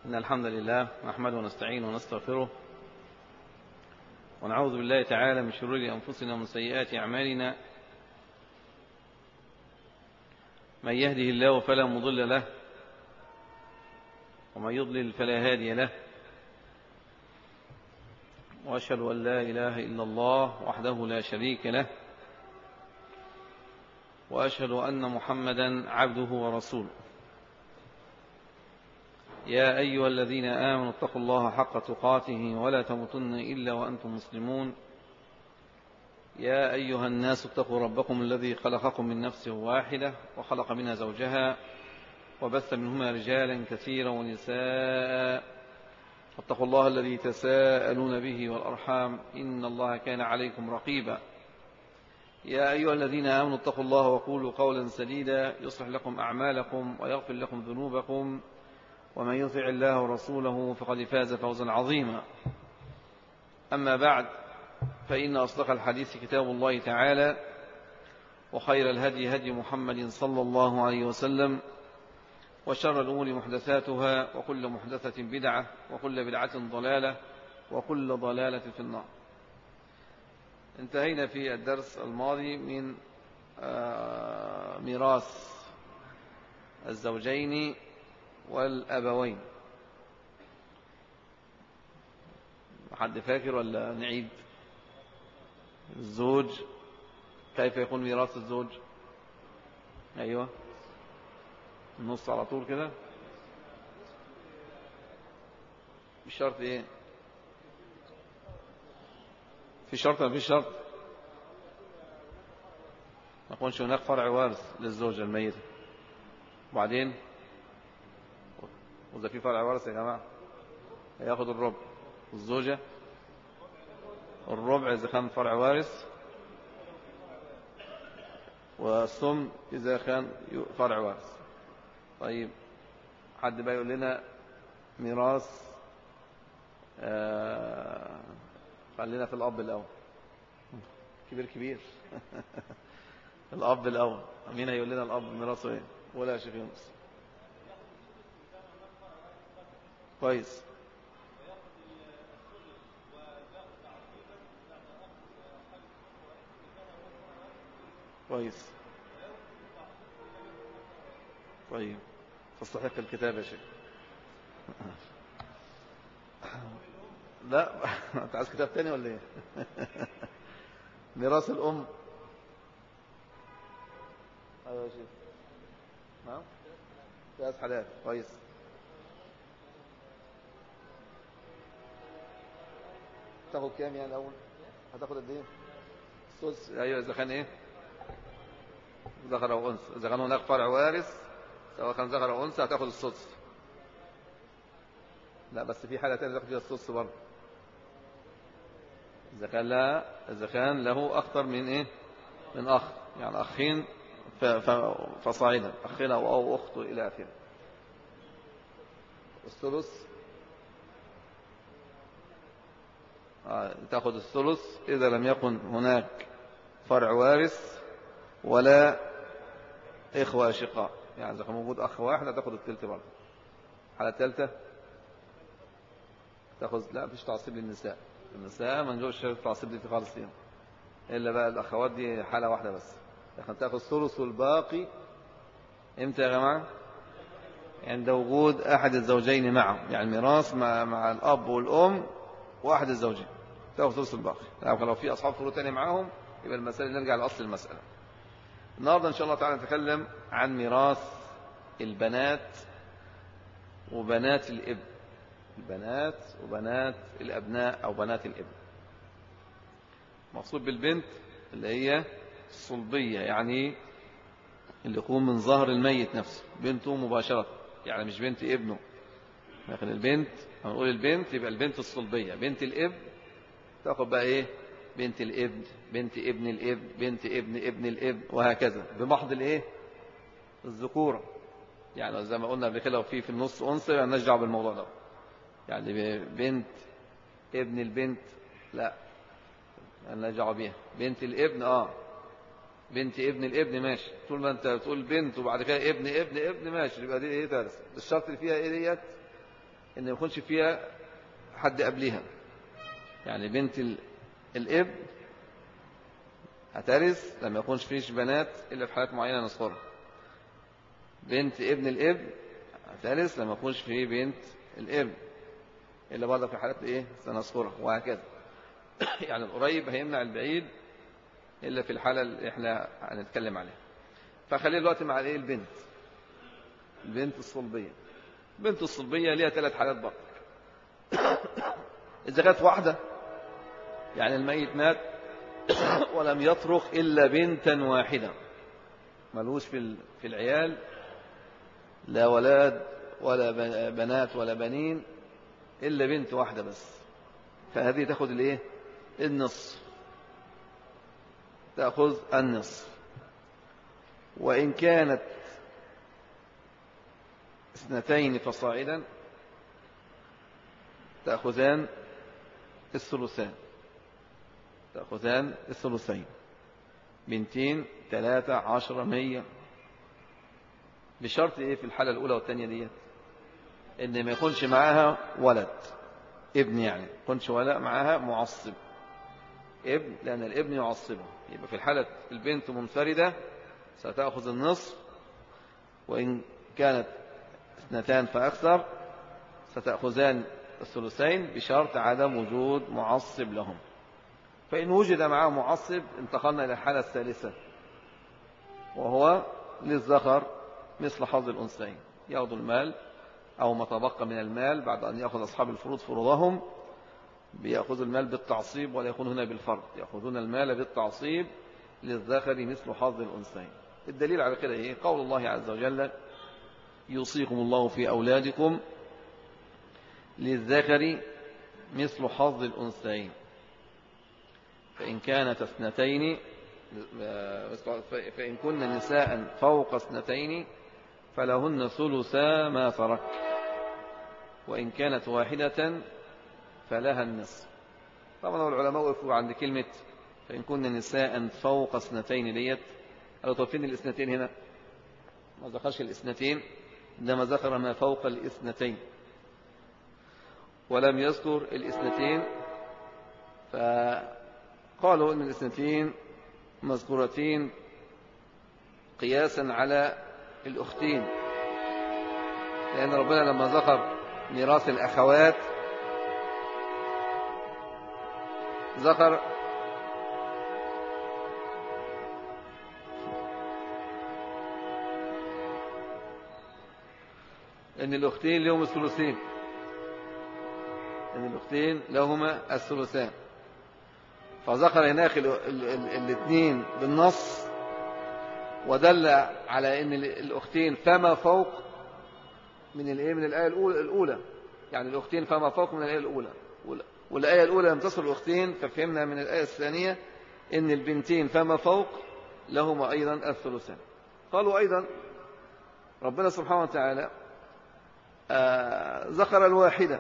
إن الحمد لله نحمده ونستعين ونستغفره ونعوذ بالله تعالى من شرور أنفسنا ومن سيئات أعمالنا من يهده الله فلا مضل له ومن يضلل فلا هادي له وأشهد أن لا إله إلا الله وحده لا شريك له وأشهد أن محمدا عبده ورسوله يا أيها الذين آمنوا اتقوا الله حق تقاته ولا تموتن إلا وأنتم مسلمون يا أيها الناس اتقوا ربكم الذي خلقكم من نفس واحدة وخلق منها زوجها وبث منهما رجالا كثيرا ونساء واتقوا الله الذي تساءلون به والأرحام إن الله كان عليكم رقيبا يا أيها الذين آمنوا اتقوا الله وقولوا قولا سديدا يصلح لكم أعمالكم ويغفر لكم ذنوبكم ومن يطع الله ورسوله فقد فاز فوزا عظيما أما بعد فإن أصدق الحديث كتاب الله تعالى وخير الهدي هدي محمد صلى الله عليه وسلم وشر الأمور محدثاتها وكل محدثة بدعة وكل بدعة ضلالة وكل ضلالة في النار انتهينا في الدرس الماضي من ميراث الزوجين والأبوين حد فاكر ولا نعيد الزوج كيف يكون ميراث الزوج أيوة النص على طول كده الشرط ايه في شرط ما في شرط ما يكونش هناك فرع وارث للزوجة الميتة وبعدين وإذا في فرع وارث يا جماعة هياخد الربع الزوجة الربع إذا كان فرع وارث والثمن إذا كان فرع وارث طيب حد بقى يقول لنا ميراث آه خلينا في الأب الأول كبير كبير الأب الأول مين هيقول لنا الأب ميراثه ايه ولا يا شيخ يونس كويس كويس طيب تستحق الكتاب يا شيخ لا انت عايز كتاب تاني ولا ايه ميراث الام ايوه يا شيخ نعم ثلاث حالات كويس تاخد كام يعني الاول هتاخد قد ايه السدس ايوه اذا كان ايه ذكر او انثى اذا كان هناك فرع وارث سواء كان ذكر او انثى هتاخد السدس لا بس في حاله ثانيه تاخد فيها السدس برضه اذا كان لا اذا كان له اكثر من ايه من اخ يعني اخين فصاعدا اخين او او اخت الى اخره الثلث تأخذ الثلث إذا لم يكن هناك فرع وارث ولا إخوة أشقاء يعني إذا كان موجود أخ واحد هتاخد الثلث برضه الحالة الثالثة تأخذ لا مفيش تعصيب للنساء النساء ما نجوش تعصيب دي خالص فيهم إلا بقى الأخوات دي حالة واحدة بس لكن تأخذ الثلث والباقي إمتى يا جماعة عند وجود أحد الزوجين معهم يعني الميراث مع, مع الأب والأم واحد الزوجين تاخذ ثلث الباقي يعني لو في أصحاب فروض تاني معاهم يبقى المسألة نرجع لأصل المسألة النهاردة إن شاء الله تعالى نتكلم عن ميراث البنات وبنات الابن البنات وبنات الأبناء أو بنات الابن مقصود بالبنت اللي هي الصلبية يعني اللي يكون من ظهر الميت نفسه بنته مباشرة يعني مش بنت ابنه لكن البنت هنقول البنت يبقى البنت الصلبية بنت الابن تاخد بقى ايه بنت الابن بنت ابن الابن بنت ابن ابن الابن وهكذا بمحض الايه الذكورة يعني زي ما قلنا قبل كده لو في في النص انثى يعني نرجع بالموضوع ده يعني بنت ابن البنت لا نرجع بيها بنت الابن اه بنت ابن الابن ماشي طول ما انت بتقول بنت وبعد كده ابن ابن ابن ماشي يبقى دي ايه درس الشرط اللي فيها ايه ديت ان ما يكونش فيها حد قبلها يعني بنت الاب هترث لما يكونش فيش بنات إلا في حالات معينة نذكرها بنت ابن الاب هترث لما يكونش فيه بنت الاب إلا برضه في حالات إيه سنذكرها وهكذا يعني القريب هيمنع البعيد إلا في الحالة اللي إحنا هنتكلم عليها فخلينا دلوقتي مع الإيه البنت البنت الصلبية البنت الصلبية ليها ثلاث حالات بقى إذا كانت واحدة يعني الميت مات ولم يترك إلا بنتا واحدة ملوش في في العيال لا ولاد ولا بنات ولا بنين إلا بنت واحدة بس فهذه تأخذ الإيه النصف تأخذ النصف وإن كانت اثنتين فصاعدا تأخذان الثلثان تأخذان الثلثين بنتين ثلاثة عشرة مية بشرط ايه في الحالة الأولى والثانية ديت ان ما يكونش معاها ولد ابن يعني ما يكونش ولا معاها معصب ابن لأن الابن يعصبه يبقى في الحالة البنت منفردة ستأخذ النصف وإن كانت اثنتان فأكثر ستأخذان الثلثين بشرط عدم وجود معصب لهم فإن وجد معه معصب انتقلنا إلى الحالة الثالثة وهو للذكر مثل حظ الأنثيين يأخذ المال أو ما تبقى من المال بعد أن يأخذ أصحاب الفروض فروضهم بيأخذ المال بالتعصيب ولا يكون هنا بالفرض يأخذون المال بالتعصيب للذكر مثل حظ الأنثيين الدليل على كده إيه قول الله عز وجل يوصيكم الله في أولادكم للذكر مثل حظ الأنثيين فإن كانت اثنتين فإن كن نساء فوق اثنتين فلهن ثلثا ما ترك وإن كانت واحدة فلها النصف طبعا العلماء وقفوا عند كلمة فإن كن نساء فوق اثنتين ديت قالوا طب فين الاثنتين هنا ما ذكرش الاثنتين إنما ذكر ما فوق الاثنتين ولم يذكر الاثنتين فقالوا ان الاثنتين مذكورتين قياسا على الأختين لأن ربنا لما ذكر ميراث الأخوات ذكر ان الاختين لهم الثلثين ان الاختين لهما الثلثان فذكر هناك الاثنين بالنص ودل على ان الاختين فما فوق من الايه من الايه الاولى يعني الاختين فما فوق من الايه الاولى والايه الاولى لم تصل الاختين ففهمنا من الايه الثانيه ان البنتين فما فوق لهما ايضا الثلثان قالوا ايضا ربنا سبحانه وتعالى آه ذكر الواحدة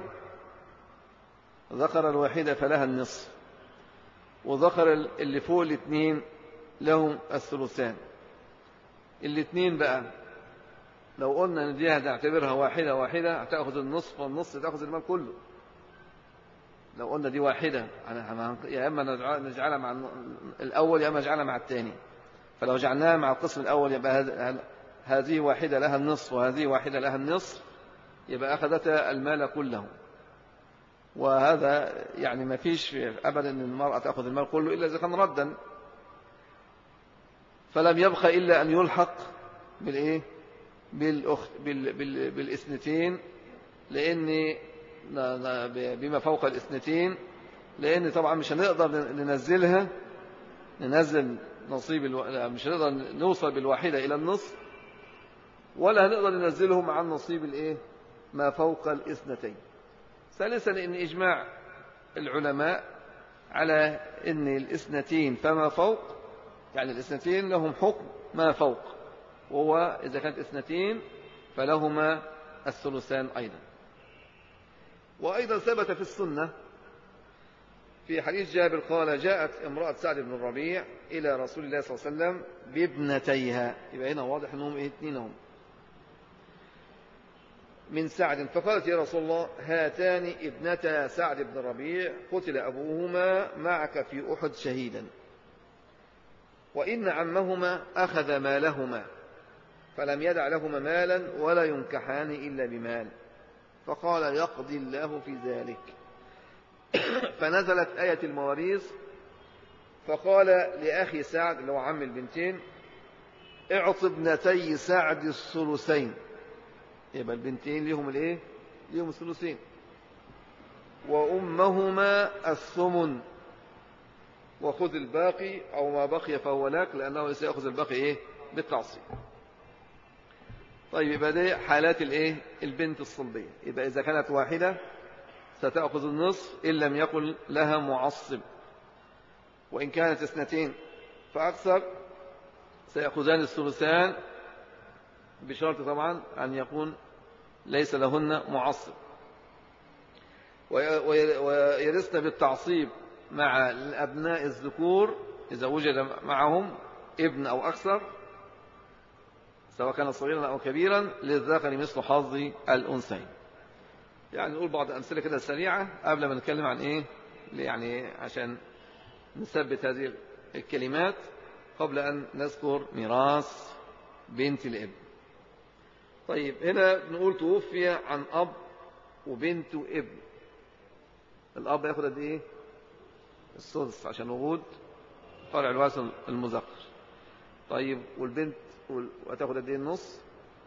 ذكر الواحدة فلها النصف وذكر اللي فوق الاثنين لهم الثلثان الاثنين بقى لو قلنا ان دي هتعتبرها واحدة واحدة هتاخذ النصف والنص تاخذ المال كله لو قلنا دي واحدة يا اما نجعلها مع الاول يا اما نجعلها مع الثاني فلو جعلناها مع القسم الاول يبقى هذه واحدة لها النصف وهذه واحدة لها النصف يبقى أخذت المال كله وهذا يعني ما فيش أبدا أن المرأة تأخذ المال كله إلا إذا كان ردا فلم يبقى إلا أن يلحق بالإيه بالأخت بال بال بالإثنتين لأن بما فوق الإثنتين لأن طبعا مش هنقدر ننزلها ننزل نصيب الو... مش هنقدر نوصل بالواحدة إلى النصف ولا هنقدر ننزلهم عن نصيب الإيه ما فوق الاثنتين ثالثا إن إجماع العلماء على أن الاثنتين فما فوق يعني الاثنتين لهم حكم ما فوق وهو إذا كانت اثنتين فلهما الثلثان أيضا وأيضا ثبت في السنة في حديث جابر قال جاءت امرأة سعد بن الربيع إلى رسول الله صلى الله عليه وسلم بابنتيها يبقى هنا واضح أنهم اثنين هم من سعد فقالت يا رسول الله هاتان ابنتا سعد بن ربيع قتل أبوهما معك في أحد شهيدا وإن عمهما أخذ مالهما فلم يدع لهما مالا ولا ينكحان إلا بمال فقال يقضي الله في ذلك فنزلت آية المواريث فقال لأخي سعد اللي هو عم البنتين اعط ابنتي سعد الثلثين يبقى البنتين لهم الايه لهم الثلثين وأمهما الثمن وخذ الباقي أو ما بقي فهو لك لأنه سيأخذ الباقي إيه بالتعصيب طيب يبقى دي حالات الايه البنت الصلبية يبقى إذا كانت واحدة ستأخذ النصف إن لم يقل لها معصب وإن كانت اثنتين فأكثر سيأخذان الثلثان بشرط طبعا أن يكون ليس لهن معصب ويرثن بالتعصيب مع الأبناء الذكور إذا وجد معهم ابن أو أكثر سواء كان صغيرا أو كبيرا للذكر مثل حظ الأنثيين يعني نقول بعض الأمثلة كده سريعة قبل ما نتكلم عن إيه يعني عشان نثبت هذه الكلمات قبل أن نذكر ميراث بنت الابن طيب هنا نقول توفي عن أب وبنت وابن الأب ياخد قد إيه السدس عشان وجود فرع الوارث المذكر طيب والبنت وتاخد قد ايه النص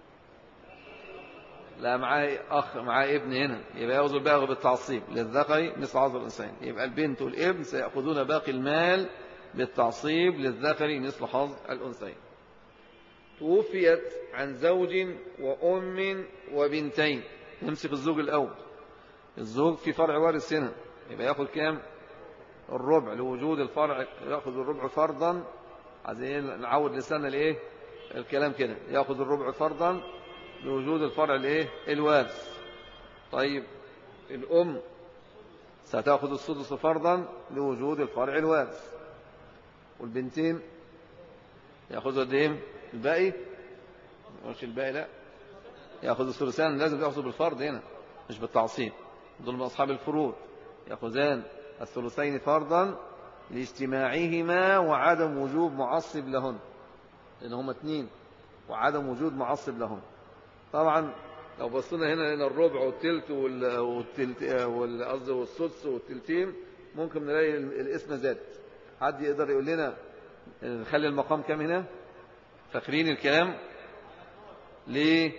لا معاه اخ معاه ابن هنا يبقى ياخذ الباقي بالتعصيب للذكر مثل عظم الانسان يبقى البنت والابن سياخذون باقي المال بالتعصيب للذكر مثل حظ الانثيين توفيت عن زوج وام وبنتين نمسك الزوج الاول الزوج في فرع وارث هنا يبقى ياخذ كام الربع لوجود الفرع ياخذ الربع فرضا عايزين نعود لساننا الايه الكلام كده ياخذ الربع فرضا لوجود الفرع الايه الوارث طيب الام ستاخذ السدس فرضا لوجود الفرع الوارث والبنتين ياخذوا قد ايه الباقي مش الباقي لا ياخذ الثلثان لازم ياخذوا بالفرض هنا مش بالتعصيب دول من اصحاب الفروض ياخذان الثلثين فرضا لاجتماعهما وعدم وجوب معصب لهن لأن هما اثنين وعدم وجود معصب لهم طبعا لو بصينا هنا هنا الربع والتلت والتلت قصدي والسدس والتلتين ممكن نلاقي الاسم زاد حد يقدر يقول لنا نخلي المقام كام هنا فاكرين الكلام ليه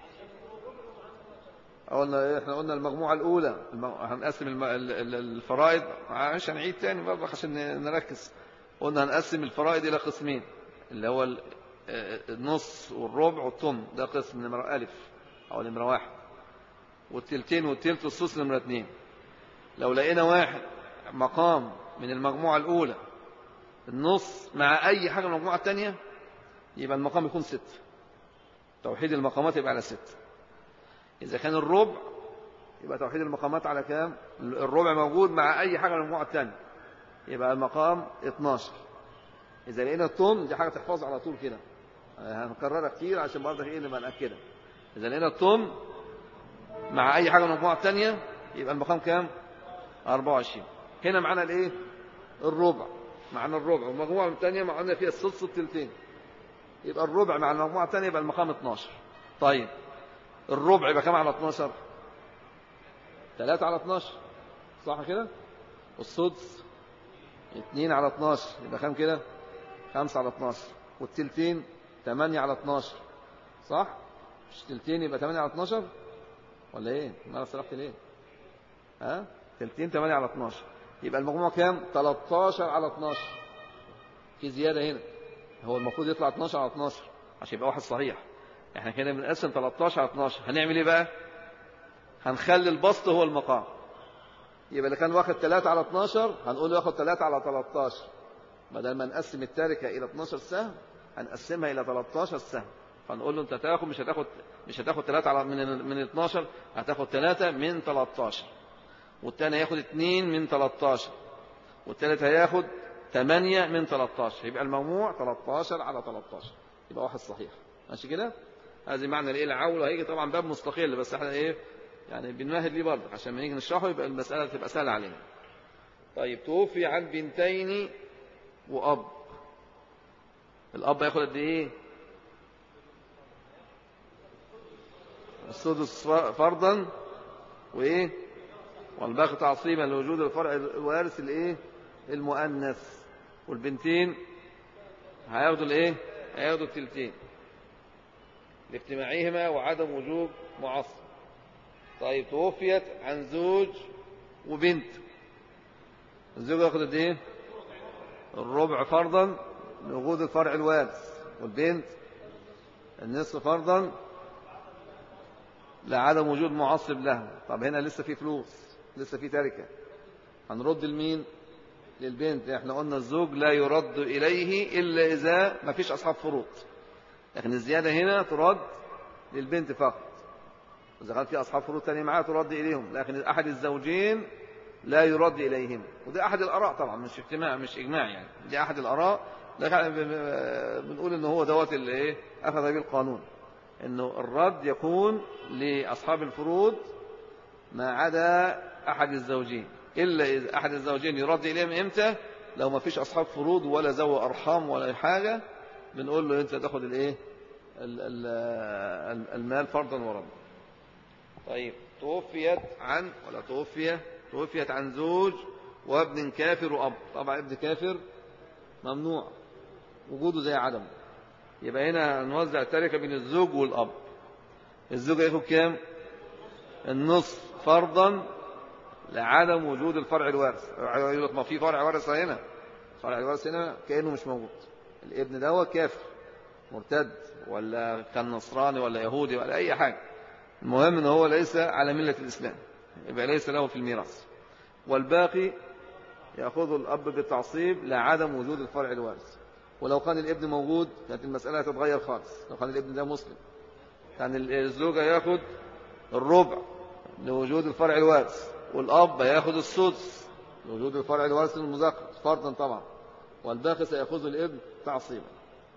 قلنا احنا قلنا المجموعة الأولى هنقسم الفرائض مش هنعيد تاني برضه عشان نركز قلنا هنقسم الفرائض إلى قسمين اللي هو النص والربع والطن ده قسم نمرة ألف أو نمرة واحد والتلتين والتلت والصوص نمرة اتنين لو لقينا واحد مقام من المجموعة الأولى النص مع أي حاجة من المجموعة الثانية يبقى المقام يكون ست توحيد المقامات يبقى على ست إذا كان الربع يبقى توحيد المقامات على كام الربع موجود مع أي حاجة من المجموعة الثانية يبقى المقام 12 إذا لقينا الطن دي حاجة تحفظها على طول كده هنكررها كتير عشان برضه ايه نبقى نأكدها إذا لقينا الطن مع أي حاجة من المجموعة الثانية يبقى المقام كام 24 هنا معانا الايه الربع معانا الربع والمجموعة الثانية معانا فيها السدس التلتين يبقى الربع مع المجموعة الثانية يبقى المقام 12 طيب الربع يبقى كام على 12 3 على 12 صح كده والسدس 2 على 12 يبقى كام كده 5 على 12 والتلتين 8 على 12 صح مش تلتين يبقى 8 على 12 ولا ايه ما سرحت ليه ها تلتين 8 على 12 يبقى المجموع كام 13 على 12 في زيادة هنا هو المفروض يطلع 12 على 12 عشان يبقى واحد صحيح احنا كده بنقسم 13 على 12 هنعمل ايه بقى هنخلي البسط هو المقام يبقى اللي كان واخد 3 على 12 هنقول له ياخد 3 على 13 بدل ما نقسم التركة إلى 12 سهم هنقسمها إلى 13 سهم فنقول له أنت تاخد مش هتاخد مش هتاخد 3 على من من 12 هتاخد 3 من 13 والثاني هياخد 2 من 13 والثالث هياخد 8 من 13 يبقى المجموع 13 على 13 يبقى واحد صحيح ماشي كده هذه معنى الايه العول وهيجي طبعا باب مستقل بس احنا ايه يعني بنمهد ليه برضه عشان لما نيجي نشرحه يبقى المسألة تبقى سهلة علينا طيب توفي عن بنتين وأب الأب هياخد قد إيه السدس فرضا وإيه والباقي تعصيبا لوجود الفرع الوارث الإيه المؤنث والبنتين هياخدوا الإيه هياخدوا التلتين لاجتماعهما وعدم وجوب معصب طيب توفيت عن زوج وبنت الزوج ياخد قد ايه الربع فرضا لوجود الفرع الوارث والبنت النصف فرضا لعدم وجود معصب لها طب هنا لسه في فلوس لسه في تركه هنرد لمين للبنت احنا قلنا الزوج لا يرد اليه الا اذا ما فيش اصحاب فروض لكن الزياده هنا ترد للبنت فقط إذا كان في أصحاب فروض تانية معاه ترد إليهم لكن أحد الزوجين لا يرد إليهم وده أحد الآراء طبعا مش اجتماع مش إجماع يعني دي أحد الآراء لكن بنقول إن هو دوت اللي إيه أخذ به القانون إنه الرد يكون لأصحاب الفروض ما عدا أحد الزوجين إلا إذا أحد الزوجين يرد إليهم إمتى لو ما فيش أصحاب فروض ولا ذوي أرحام ولا حاجة بنقول له أنت تاخد الإيه المال فرضا وردا طيب توفيت عن ولا توفي توفيت عن زوج وابن كافر وأب طبعا ابن كافر ممنوع وجوده زي عدمه يبقى هنا نوزع التركة بين الزوج والأب الزوج ياخد كام النصف فرضا لعدم وجود الفرع الوارث يقول لك ما في فرع وارث هنا فرع الوارث هنا كأنه مش موجود الابن ده هو كافر مرتد ولا كان نصراني ولا يهودي ولا أي حاجة المهم ان هو ليس على ملة الإسلام يبقى ليس له في الميراث والباقي يأخذ الأب بالتعصيب لعدم وجود الفرع الوارث ولو كان الابن موجود كانت المسألة هتتغير خالص لو كان الابن ده مسلم كان الزوجة يأخذ الربع لوجود الفرع الوارث والأب يأخذ السدس لوجود الفرع الوارث المذكر فرضا طبعا والباقي سيأخذ الابن تعصيبا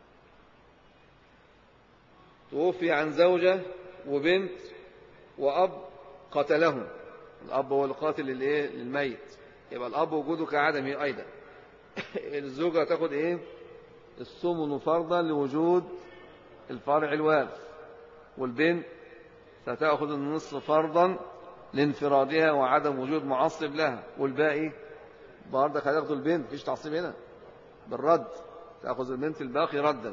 توفي عن زوجة وبنت وأب قتلهم الأب هو القاتل للإيه؟ للميت يبقى الأب وجوده كعدمه أيضا الزوجة تاخد إيه الثمن فرضا لوجود الفرع الوارث والبنت ستأخذ النصف فرضا لانفرادها وعدم وجود معصب لها والباقي برضك هتاخد البنت مفيش تعصيب هنا بالرد تأخذ البنت الباقي ردا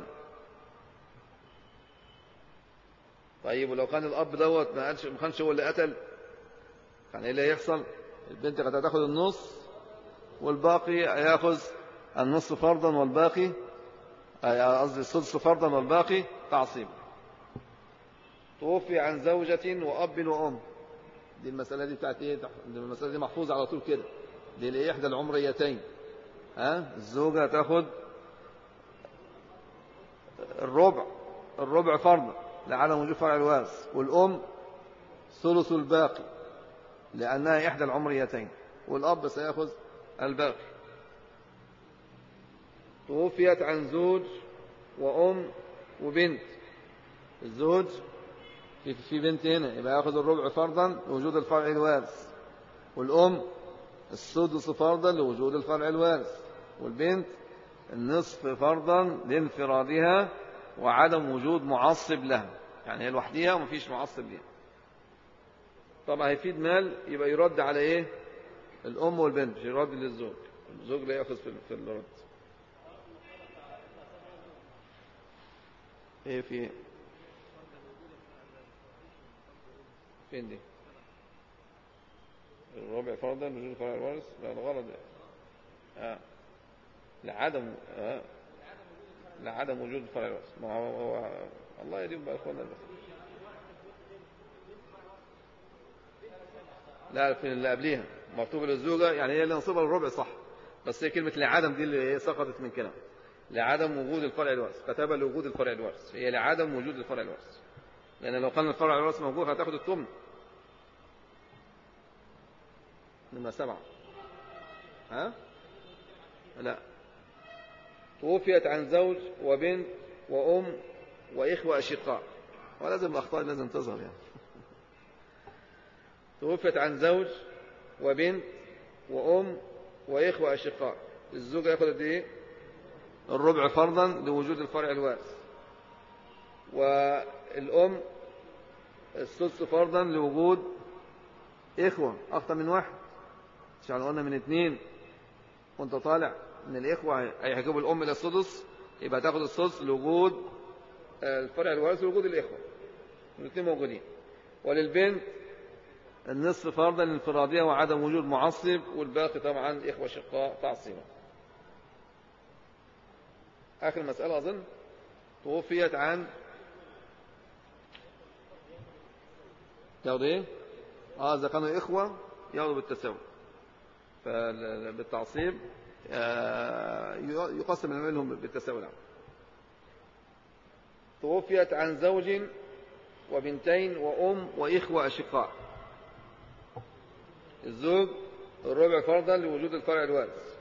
طيب ولو كان الأب دوت ما قالش ما كانش هو اللي قتل كان ايه اللي هيحصل البنت كانت هتاخد النص والباقي هياخذ النص فرضا والباقي قصدي السدس فرضا والباقي تعصيب توفي عن زوجة وأب وأم دي المسألة دي بتاعت ايه دي المسألة دي محفوظة على طول كده دي لإحدى العمريتين ها الزوجة تاخد الربع الربع فرضا لعدم وجود فرع الوارث والأم ثلث الباقي لأنها إحدى العمريتين والأب سيأخذ الباقي توفيت عن زوج وأم وبنت الزوج في في بنت هنا يبقى ياخذ الربع فرضا لوجود الفرع الوارث والأم السدس فرضا لوجود الفرع الوارث والبنت النصف فرضا لانفرادها وعدم وجود معصب لها يعني هي لوحديها ومفيش معصب ليها طبعا هيفيد مال يبقى يرد على ايه الام والبنت مش يرد للزوج الزوج لا ياخذ في الرد ايه في فين دي الربع فرضا وجود فرع الوارث لا الغرض آه. لعدم آه. لعدم وجود الفرع الوارث ما هو, هو الله يديم بقى اخوانا بس لا في اللي قبليها مكتوب للزوجة يعني هي اللي نصيبها الربع صح بس هي كلمة لعدم دي اللي سقطت من كلام لعدم وجود الفرع الوارث كتب لوجود الفرع الوارث هي لعدم وجود الفرع الوارث لأن لو كان الفرع الوارث موجود هتاخد الثمن نمرة سبعة ها لا توفيت عن زوج وبنت وأم وإخوة أشقاء ولازم الأخطاء لازم تظهر يعني توفت عن زوج وبنت وأم وإخوة أشقاء الزوج ياخد قد إيه؟ الربع فرضا لوجود الفرع الوارث والأم السدس فرضا لوجود إخوة أكثر من واحد مش يعني قلنا من اثنين وانت طالع من الإخوة هيحجبوا الأم إلى السدس يبقى تاخد السدس لوجود الفرع الوارث لوجود الإخوة الاثنين موجودين وللبنت النصف فرضا للانفرادية وعدم وجود معصب والباقي طبعا إخوة شقاء تعصيبا آخر مسألة أظن توفيت عن ياخدوا إيه؟ آه إذا كانوا إخوة ياخدوا بالتساوي فبالتعصيب يقسم المال بالتساوي نعم توفيت عن زوج وبنتين وأم وإخوة أشقاء الزوج الربع فرضا لوجود الفرع الوارث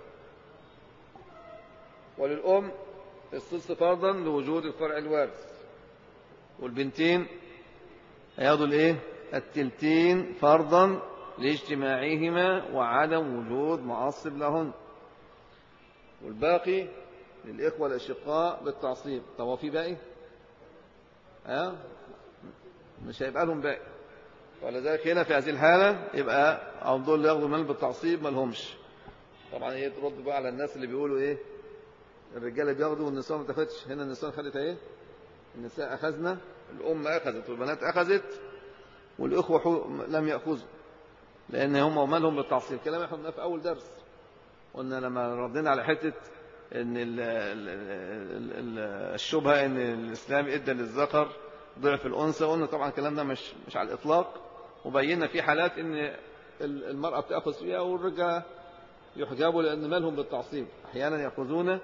وللأم السدس فرضا لوجود الفرع الوارث والبنتين هياخدوا الايه التلتين فرضا لاجتماعهما وعدم وجود معصب لهن والباقي للإخوة الأشقاء بالتعصيب طب هو في باقي ها مش هيبقى لهم باقي ولذلك هنا في هذه الحالة يبقى أو دول اللي ياخدوا مال بالتعصيب ما لهمش طبعا ايه ترد بقى على الناس اللي بيقولوا ايه الرجاله بياخدوا والنساء ما تاخدش هنا النساء خدت ايه النساء اخذنا الام اخذت والبنات اخذت والاخوه لم ياخذوا لان هم مالهم بالتعصيب كلام احنا قلناه في اول درس قلنا لما ردينا على حته ان ال ال ال الشبهه ان الاسلام ادى للذكر ضعف الانثى قلنا طبعا الكلام ده مش مش على الاطلاق وبينا في حالات ان المراه بتاخذ فيها والرجال يحجبوا لان مالهم بالتعصيب احيانا ياخذون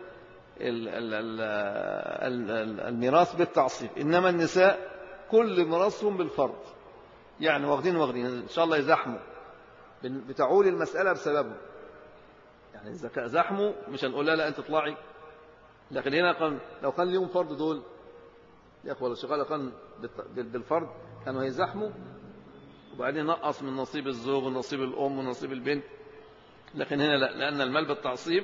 الميراث بالتعصيب إنما النساء كل ميراثهم بالفرض يعني واخدين واخدين إن شاء الله يزحموا بتعول المسألة بسببه يعني إذا زحموا مش هنقول لا لا أنت اطلعي لكن هنا كان لو كان ليهم فرض دول يا أخوة الشغالة كان بالفرض كانوا هيزحموا وبعدين نقص من نصيب الزوج ونصيب الأم ونصيب البنت لكن هنا لا لأن المال بالتعصيب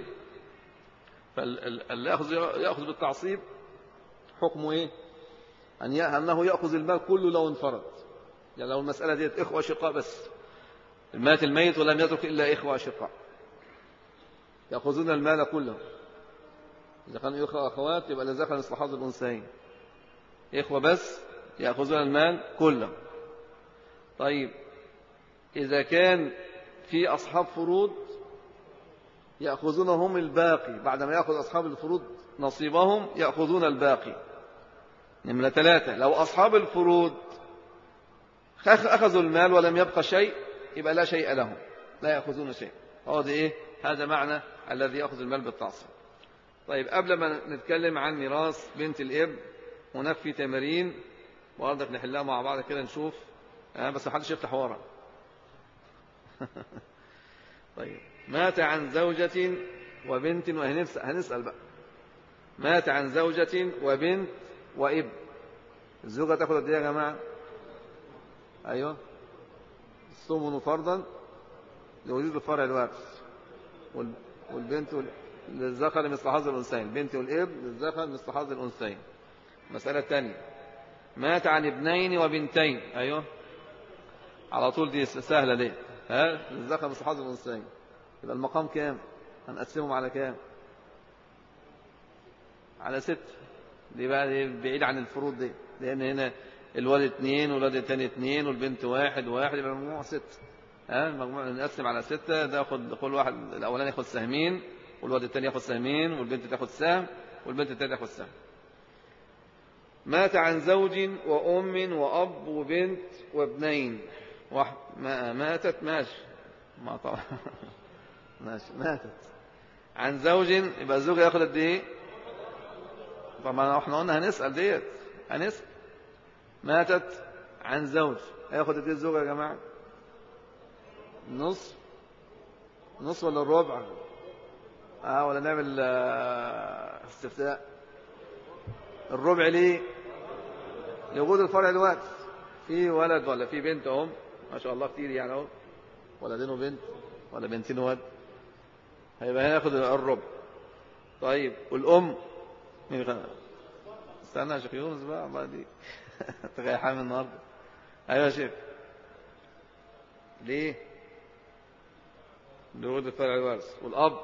فاللي يأخذ, يأخذ بالتعصيب حكمه إيه أن أنه يأخذ المال كله لو انفرد يعني لو المسألة ديت إخوة شقاء بس مات الميت ولم يترك إلا إخوة شقاء يأخذون المال كله إذا كانوا إخوة أخوات يبقى لذكر مثل حظ الأنثيين إخوة بس يأخذون المال كله طيب إذا كان في أصحاب فروض يأخذون هم الباقي بعدما يأخذ أصحاب الفروض نصيبهم يأخذون الباقي نمرة ثلاثة لو أصحاب الفروض أخذوا المال ولم يبقى شيء يبقى لا شيء لهم لا يأخذون شيء هذا إيه هذا معنى الذي يأخذ المال بالتعصيب طيب قبل ما نتكلم عن ميراث بنت الإب ونفي تمارين وأرضك نحلها مع بعض كده نشوف أه بس محدش يفتح ورا طيب مات عن زوجة وبنت وهنسأل هنسأل بقى مات عن زوجة وبنت وابن الزوجة تاخد قد ايه يا جماعة ايوه الثمن فرضا لوجود الفرع الوارث والبنت للذكر مثل حظ الانثيين البنت والابن للذكر مثل حظ الانثيين المسألة الثانية مات عن ابنين وبنتين ايوه على طول دي سهلة دي ها للذكر مثل حظ الانثيين يبقى المقام كام هنقسمهم على كام على ست دي بقى دي بعيد عن الفروض دي لان هنا الولد اثنين والولد الثاني اثنين والبنت واحد واحد يبقى المجموع ست ها المجموع نقسم على ستة ده ياخد كل واحد الاولاني ياخد سهمين والولد الثاني ياخد سهمين والبنت تاخد سهم والبنت الثانيه تاخد سهم مات عن زوج وأم وأب وبنت وابنين واحد ما ماتت ماشي ما طبعا ماشي ماتت عن زوج يبقى الزوج ياخد قد ايه طبعا احنا قلنا هنسأل ديت هنسأل ماتت عن زوج هياخد قد ايه الزوج يا جماعة نص نص ولا الربع اه ولا نعمل آه استفتاء الربع ليه لوجود الفرع الوارث في ولد ولا في بنت اهم ما شاء الله كتير يعني اهو ولدين وبنت ولا بنتين وولد هيبقى هياخد الربع طيب والام مين غ... استنى يا شيخ يونس بقى بقى دي انت جاي حامل النهارده ايوه يا شيخ ليه لوجود الفرع الوارث والاب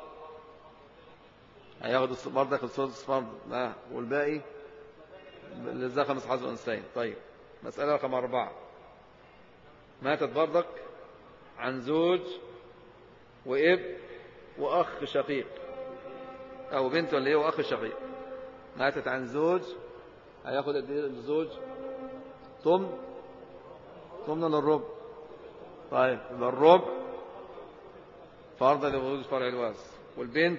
هياخد برضك السدس فرض لا والباقي للزخم خمس حظ انثيين طيب مسألة رقم أربعة ماتت برضك عن زوج وإب وأخ شقيق أو بنت ولا إيه وأخ شقيق ماتت عن زوج هياخد قد إيه الزوج ثم ثمن للربع طيب يبقى الربع فرضا لوجود فرع الوارث والبنت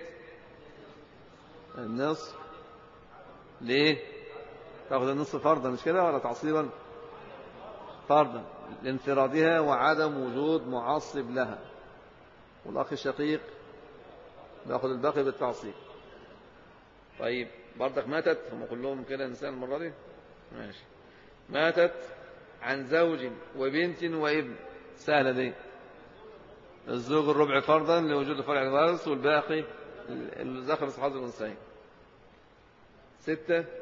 النصف ليه تاخذ النصف فرضا مش كده ولا تعصيبا فرضا لانفرادها وعدم وجود معصب لها والأخ الشقيق بياخذ الباقي بالتعصيب طيب برضك ماتت هم كلهم كده إنسان المرة دي ماشي ماتت عن زوج وبنت وابن سهلة دي الزوج الربع فرضا لوجود فرع الوارث والباقي الذكر صحاب الأنثيين ستة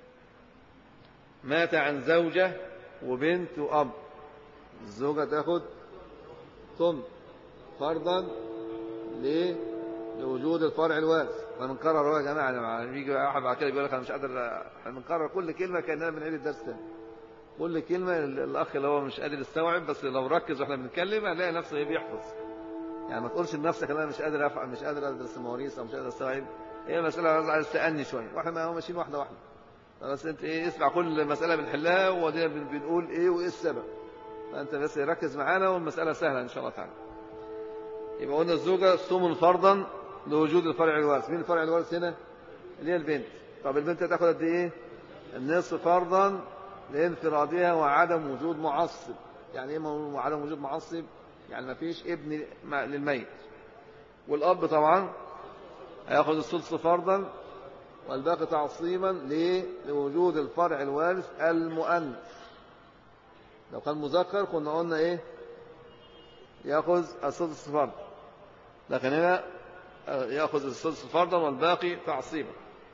مات عن زوجة وبنت وأب الزوجة تاخد ثم فرضا ليه لوجود الفرع الوارث فبنكرر يا جماعة لما بيجي واحد بعد كده بيقول لك أنا مش قادر بنكرر كل كلمة كأننا بنعيد الدرس تاني كل كلمة الأخ اللي هو مش قادر يستوعب بس لو ركز واحنا بنتكلم هنلاقي نفسه ايه بيحفظ يعني ما تقولش لنفسك انا مش قادر افعل مش قادر ادرس المواريث او مش قادر استوعب هي مسألة عايز تأني شوية واحنا ما ماشيين واحدة واحدة بس انت ايه اسمع كل مسألة بنحلها وبعدين بنقول ايه وايه السبب فانت بس ركز معانا والمسألة سهلة ان شاء الله تعالى يبقى قلنا الزوجة ثمن فرضا لوجود الفرع الوارث مين الفرع الوارث هنا اللي هي البنت طب البنت هتاخد قد ايه النصف فرضا لانفرادها وعدم وجود معصب يعني ايه عدم وجود معصب يعني ما فيش ابن للميت والاب طبعا هياخد السدس فرضا والباقي تعصيبا ليه لوجود الفرع الوارث المؤنث لو كان مذكر كنا قلنا ايه ياخذ السدس فرضا لكن هنا ياخذ السدس فرضا والباقي تعصيبا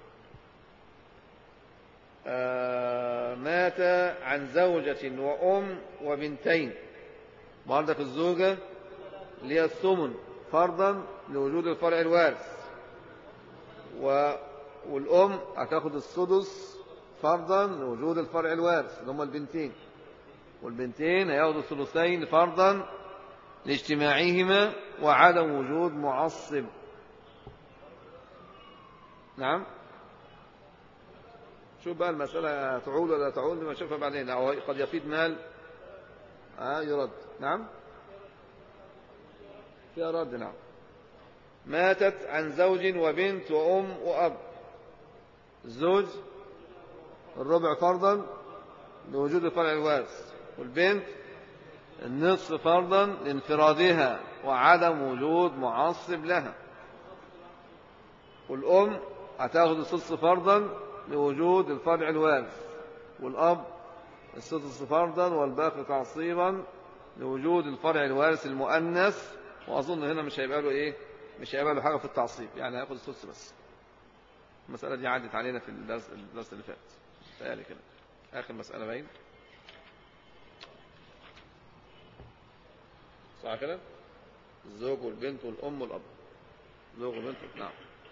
آه مات عن زوجة وأم وبنتين بردك الزوجة اللي هي الثمن فرضا لوجود الفرع الوارث و... والأم هتاخد السدس فرضا لوجود الفرع الوارث اللي هم البنتين والبنتين هياخدوا الثلثين فرضا لاجتماعهما وعدم وجود معصب نعم شوف بقى المسألة تعود ولا تعود لما نشوفها بعدين أو قد يفيد مال آه يرد نعم فيها رد نعم ماتت عن زوج وبنت وأم وأب الزوج الربع فرضا لوجود الفرع الوارث والبنت النصف فرضا لانفرادها وعدم وجود معصب لها والأم هتاخد السدس فرضا لوجود الفرع الوارث والأب السدس فرضا والباقي تعصيبا لوجود الفرع الوارث المؤنث وأظن هنا مش هيبقى له إيه مش هيبقى له حاجة في التعصيب يعني هياخد السدس بس المسألة دي عدت علينا في الدرس, الدرس اللي فات تهيألي كده آخر مسألة باين صح كده الزوج والبنت والأم والأب زوج والبنت نعم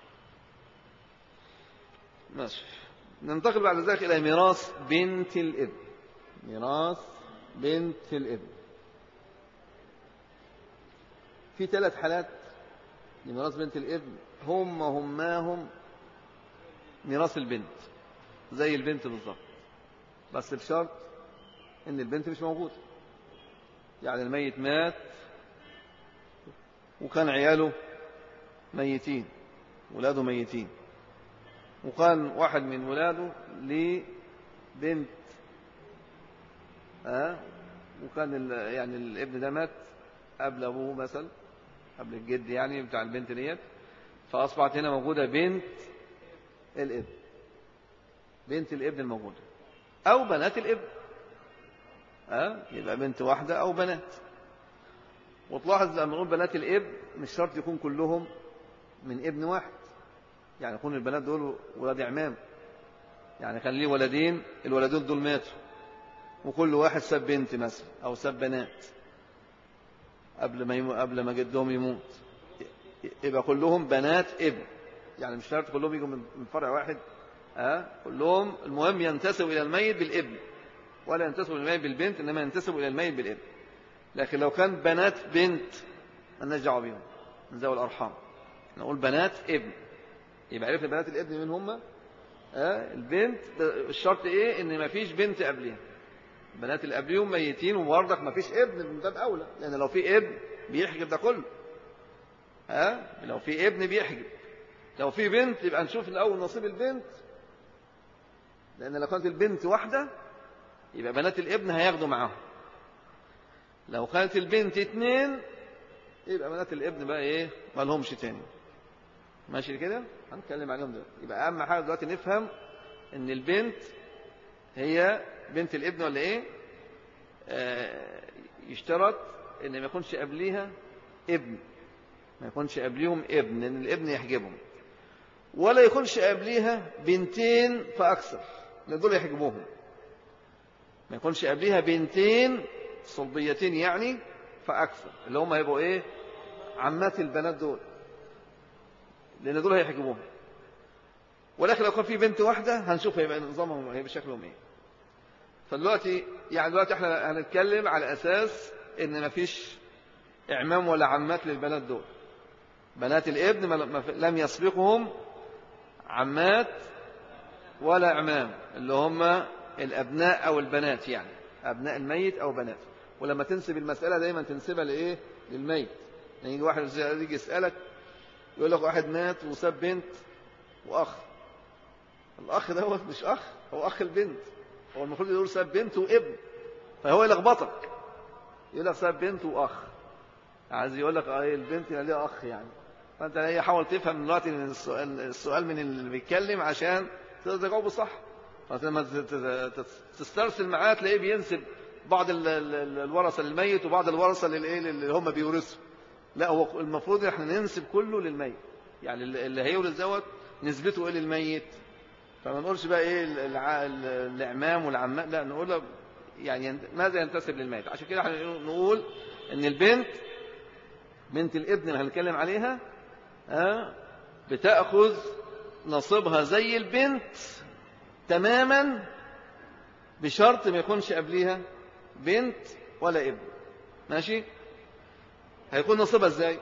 ماشي ننتقل بعد ذلك إلى ميراث بنت الابن ميراث بنت الابن في ثلاث حالات لميراث بنت الابن هم هماهم ميراث البنت زي البنت بالظبط بس بشرط ان البنت مش موجودة يعني الميت مات وكان عياله ميتين ولاده ميتين وكان واحد من ولاده لبنت أه؟ وكان يعني الابن ده مات قبل ابوه مثلا قبل الجد يعني بتاع البنت ديت فاصبحت هنا موجوده بنت الابن بنت الابن الموجوده او بنات الابن أه؟ يبقى بنت واحدة أو بنات وتلاحظ لما نقول بنات الابن مش شرط يكون كلهم من ابن واحد يعني يكون البنات دول ولاد عمام يعني كان ليه ولدين الولدين دول ماتوا وكل واحد ساب بنت مثلا أو ساب بنات قبل ما يمو قبل ما جدهم يموت يبقى كلهم بنات ابن يعني مش شرط كلهم يجوا من فرع واحد أه؟ كلهم المهم ينتسبوا إلى الميت بالابن ولا ينتسبوا إلى الميت بالبنت إنما ينتسبوا إلى الميت بالابن لكن لو كان بنات بنت مالناش دعوه بيهم من ذوي الأرحام نقول بنات ابن يبقى عرفنا بنات الابن من هم أه؟ البنت الشرط ايه ان ما فيش بنت قبلها بنات اللي قبلهم ميتين وبرضك ما فيش ابن من باب اولى لان لو في ابن بيحجب ده كله ها أه؟ لو في ابن بيحجب لو في بنت يبقى نشوف الاول نصيب البنت لان لو كانت البنت واحده يبقى بنات الابن هياخدوا معاهم لو كانت البنت اتنين يبقى بنات الابن بقى ايه ما لهمش تاني ماشي كده هنتكلم عليهم دلوقتي يبقى اهم حاجه دلوقتي نفهم ان البنت هي بنت الابن ولا ايه آه يشترط ان ما يكونش قبليها ابن ما يكونش قبليهم ابن لان الابن يحجبهم ولا يكونش قبليها بنتين فاكثر لان دول يحجبوهم ما يكونش قبليها بنتين صلبيتين يعني فاكثر اللي هم هيبقوا ايه عمات البنات دول لان دول هيحجبوهم ولكن لو كان في بنت واحده هنشوف هيبقى نظامهم هيبقى شكلهم ايه فدلوقتي يعني دلوقتي احنا هنتكلم على اساس ان مفيش اعمام ولا عمات للبنات دول بنات الابن لم يسبقهم عمات ولا اعمام اللي هم الابناء او البنات يعني ابناء الميت او بنات ولما تنسب المساله دايما تنسبها لايه للميت يعني يجي واحد يجي يسالك يقول لك واحد مات وساب بنت واخ الاخ دوت مش اخ هو اخ البنت هو المفروض يقول ساب بنت وابن فهو يلخبطك يقول لك ساب بنت واخ عايز يقول لك اه البنت ليها اخ يعني فانت هي حاول تفهم دلوقتي ان السؤال, السؤال من اللي بيتكلم عشان تقدر تجاوبه صح لما تسترسل معاه تلاقيه بينسب بعض الورثه للميت وبعض الورثه للايه اللي هم بيورثوا لا هو المفروض احنا ننسب كله للميت يعني اللي هيورث دوت نسبته ايه للميت فما نقولش بقى ايه الاعمام والعمات لا نقول يعني ماذا ينتسب للميت عشان كده احنا نقول ان البنت بنت الابن اللي هنتكلم عليها ها بتاخذ نصيبها زي البنت تماما بشرط ما يكونش قبليها بنت ولا ابن ماشي هيكون نصيبها ازاي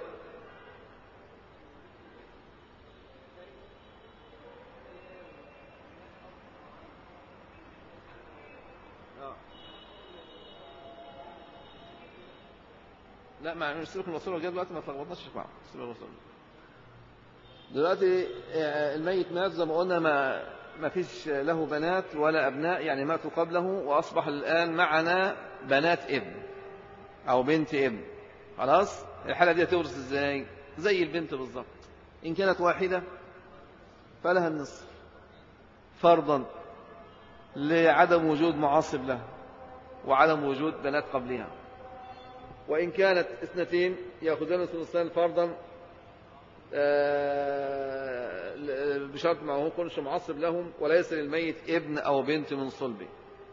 لا ما مش سلوك الوصول والجد دلوقتي ما تلخبطناش في بعض سلوك الوصول دلوقتي الميت مات زي ما قلنا ما ما فيش له بنات ولا أبناء يعني ماتوا قبله وأصبح الآن معنا بنات ابن أو بنت ابن خلاص الحالة دي تورث ازاي زي البنت بالظبط إن كانت واحدة فلها النصف فرضا لعدم وجود معاصب لها وعدم وجود بنات قبلها وإن كانت اثنتين يأخذون الثلثان فرضا بشرط ما هو يكونش معصب لهم وليس للميت ابن أو بنت من صلبه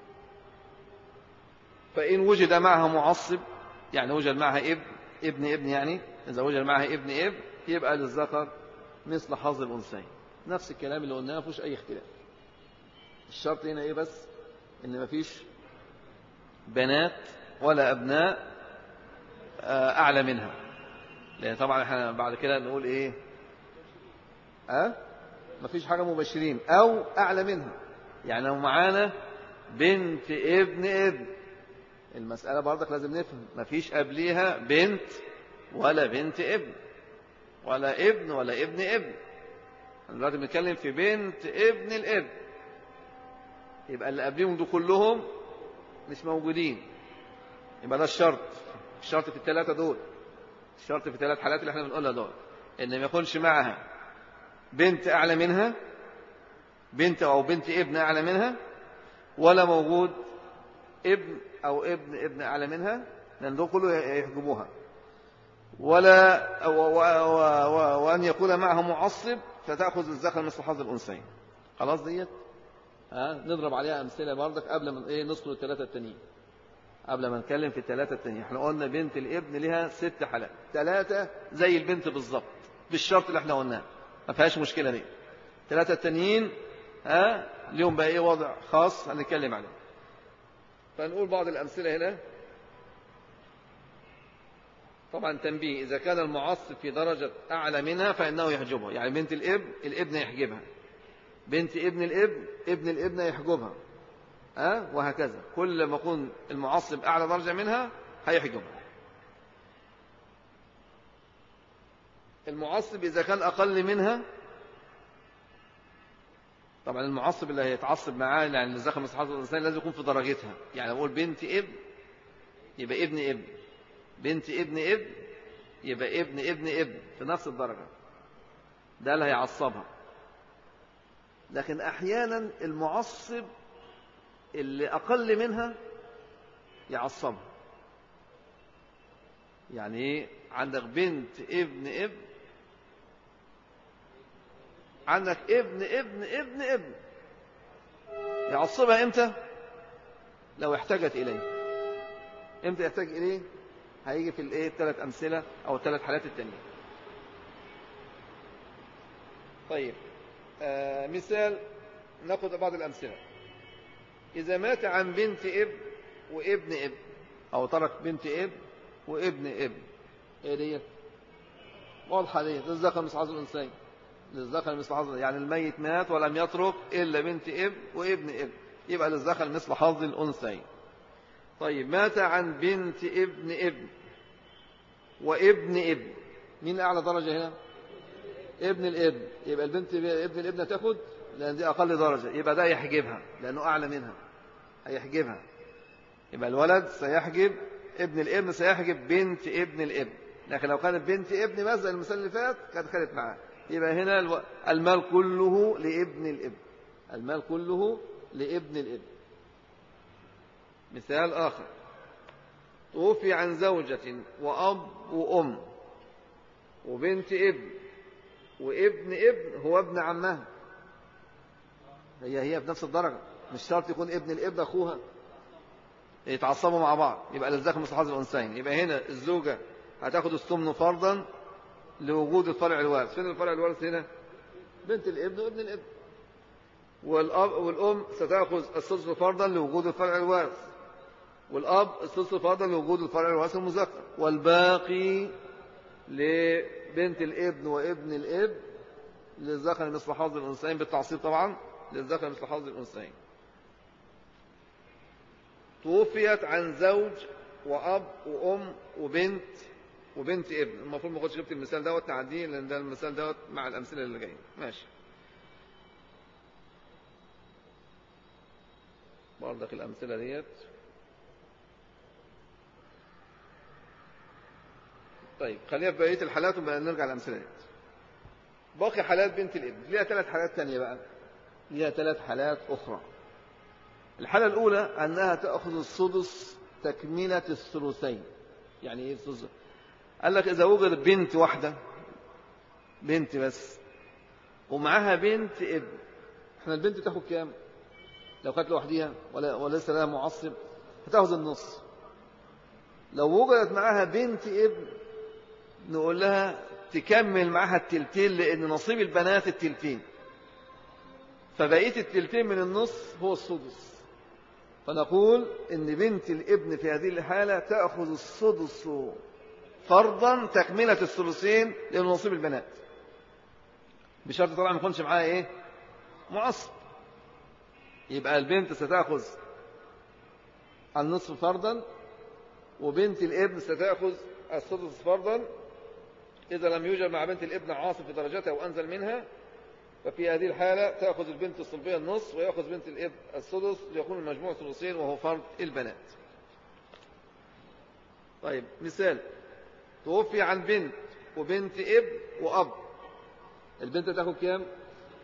فإن وجد معها معصب يعني وجد معها ابن ابن ابن يعني إذا وجد معها ابن ابن يبقى للذكر مثل حظ الأنثيين نفس الكلام اللي قلناه ما فيهوش أي اختلاف الشرط هنا إيه بس إن ما فيش بنات ولا أبناء أعلى منها لأن طبعا احنا بعد كده نقول إيه أه؟ مفيش حاجة مبشرين أو أعلى منها يعني لو معانا بنت ابن ابن المسألة برضك لازم نفهم مفيش قبليها بنت ولا بنت ابن ولا ابن ولا ابن ابن احنا دلوقتي بنتكلم في بنت ابن الابن يبقى اللي قبليهم دول كلهم مش موجودين يبقى ده الشرط الشرط في الثلاثة دول الشرط في الثلاث حالات اللي احنا بنقولها دول ان ما يكونش معها بنت اعلى منها بنت او بنت ابن اعلى منها ولا موجود ابن أو ابن ابن أعلى منها لأن دول كله يحجبوها ولا و و و و وأن يكون معها معصب فتأخذ الذكر مثل حظ الأنثيين خلاص ديت ها نضرب عليها أمثلة بردك قبل ما إيه ندخل الثلاثة التانيين قبل ما نتكلم في الثلاثة التانيين احنا قلنا بنت الابن لها ست حالات ثلاثة زي البنت بالظبط بالشرط اللي احنا قلناه ما فيهاش مشكلة دي ثلاثة التانيين ها ليهم بقى ايه وضع خاص هنتكلم عليه فنقول بعض الأمثلة هنا طبعا تنبيه إذا كان المعصب في درجة أعلى منها فإنه يحجبها يعني بنت الابن الابن يحجبها بنت ابن الابن ابن الابن يحجبها أه؟ وهكذا كل ما يكون المعصب أعلى درجة منها هيحجبها المعصب إذا كان أقل منها طبعا المعصب اللي هيتعصب معاه يعني اللي زخم مصلحة الإنسان لازم يكون في درجتها يعني أقول بنت ابن يبقى ابن ابن بنت ابن ابن يبقى ابن ابن ابن في نفس الدرجة ده اللي هيعصبها لكن أحيانا المعصب اللي أقل منها يعصبها يعني ايه عندك بنت ابن ابن عندك ابن ابن ابن ابن يعصبها امتى لو احتاجت اليه امتى يحتاج اليه هيجي في الايه الثلاث امثله او الثلاث حالات التانية طيب آه مثال ناخذ بعض الامثله اذا مات عن بنت اب وابن اب او ترك بنت اب وابن اب ايه ديت واضحه ديت الذكر مثل حظ الانثيين للذكر مثل حظ يعني الميت مات ولم يترك الا بنت اب وابن اب يبقى للذكر مثل حظ الانثيين طيب مات عن بنت ابن ابن وابن ابن مين أعلى درجة هنا ابن الابن يبقى البنت ابن الابن تاخد لأن دي أقل درجة يبقى ده يحجبها لأنه أعلى منها هيحجبها يبقى الولد سيحجب ابن الابن سيحجب بنت ابن الابن لكن لو كانت بنت ابن مثلا المثال اللي فات كانت خدت معاه يبقى هنا المال كله لابن الابن المال كله لابن الابن مثال آخر توفي عن زوجة وأب وأم وبنت ابن وابن ابن هو ابن عمها هي هي بنفس الدرجة مش شرط يكون ابن الابن أخوها يتعصبوا مع بعض يبقى للذكر مثل حظ الأنثيين يبقى هنا الزوجة هتاخد الثمن فرضا لوجود الفرع الوارث فين الفرع الوارث هنا بنت الابن وابن الابن والأب والأم ستأخذ السدس فرضا لوجود الفرع الوارث والأب السدس فرضا لوجود الفرع الوارث المذكر والباقي لبنت الابن وابن الابن للذكر مثل حظ الأنثيين بالتعصيب طبعا للذكر مثل حظ الأنثيين توفيت عن زوج وأب وأم وبنت وبنت ابن المفروض ما كنتش جبت المثال دوت نعديه لأن ده المثال دوت مع الأمثلة اللي جاية ماشي برضك الأمثلة ديت طيب خلينا في بقية الحالات وبقى نرجع للأمثلة ديت باقي حالات بنت الابن ليها ثلاث حالات تانية بقى ليها ثلاث حالات أخرى الحالة الأولى أنها تأخذ السدس تكملة الثلثين يعني إيه السدس قال لك إذا وجد بنت واحدة بنت بس ومعاها بنت ابن احنا البنت تاخد كام لو كانت لوحديها ولا وليس لها معصب هتاخد النص لو وجدت معاها بنت ابن نقول لها تكمل معاها التلتين لأن نصيب البنات التلتين فبقية التلتين من النص هو السدس فنقول إن بنت الابن في هذه الحالة تأخذ السدس فرضا تكملة الثلثين لأنه نصيب البنات بشرط طبعا ما يكونش معاها إيه معصب يبقى البنت ستأخذ النصف فرضا وبنت الابن ستأخذ السدس فرضا إذا لم يوجد مع بنت الابن عاصف في درجتها وأنزل منها ففي هذه الحالة تأخذ البنت الصلبية النصف ويأخذ بنت الابن السدس ليكون المجموع ثلثين وهو فرض البنات طيب مثال توفي عن بنت وبنت اب وأب البنت تأخذ كام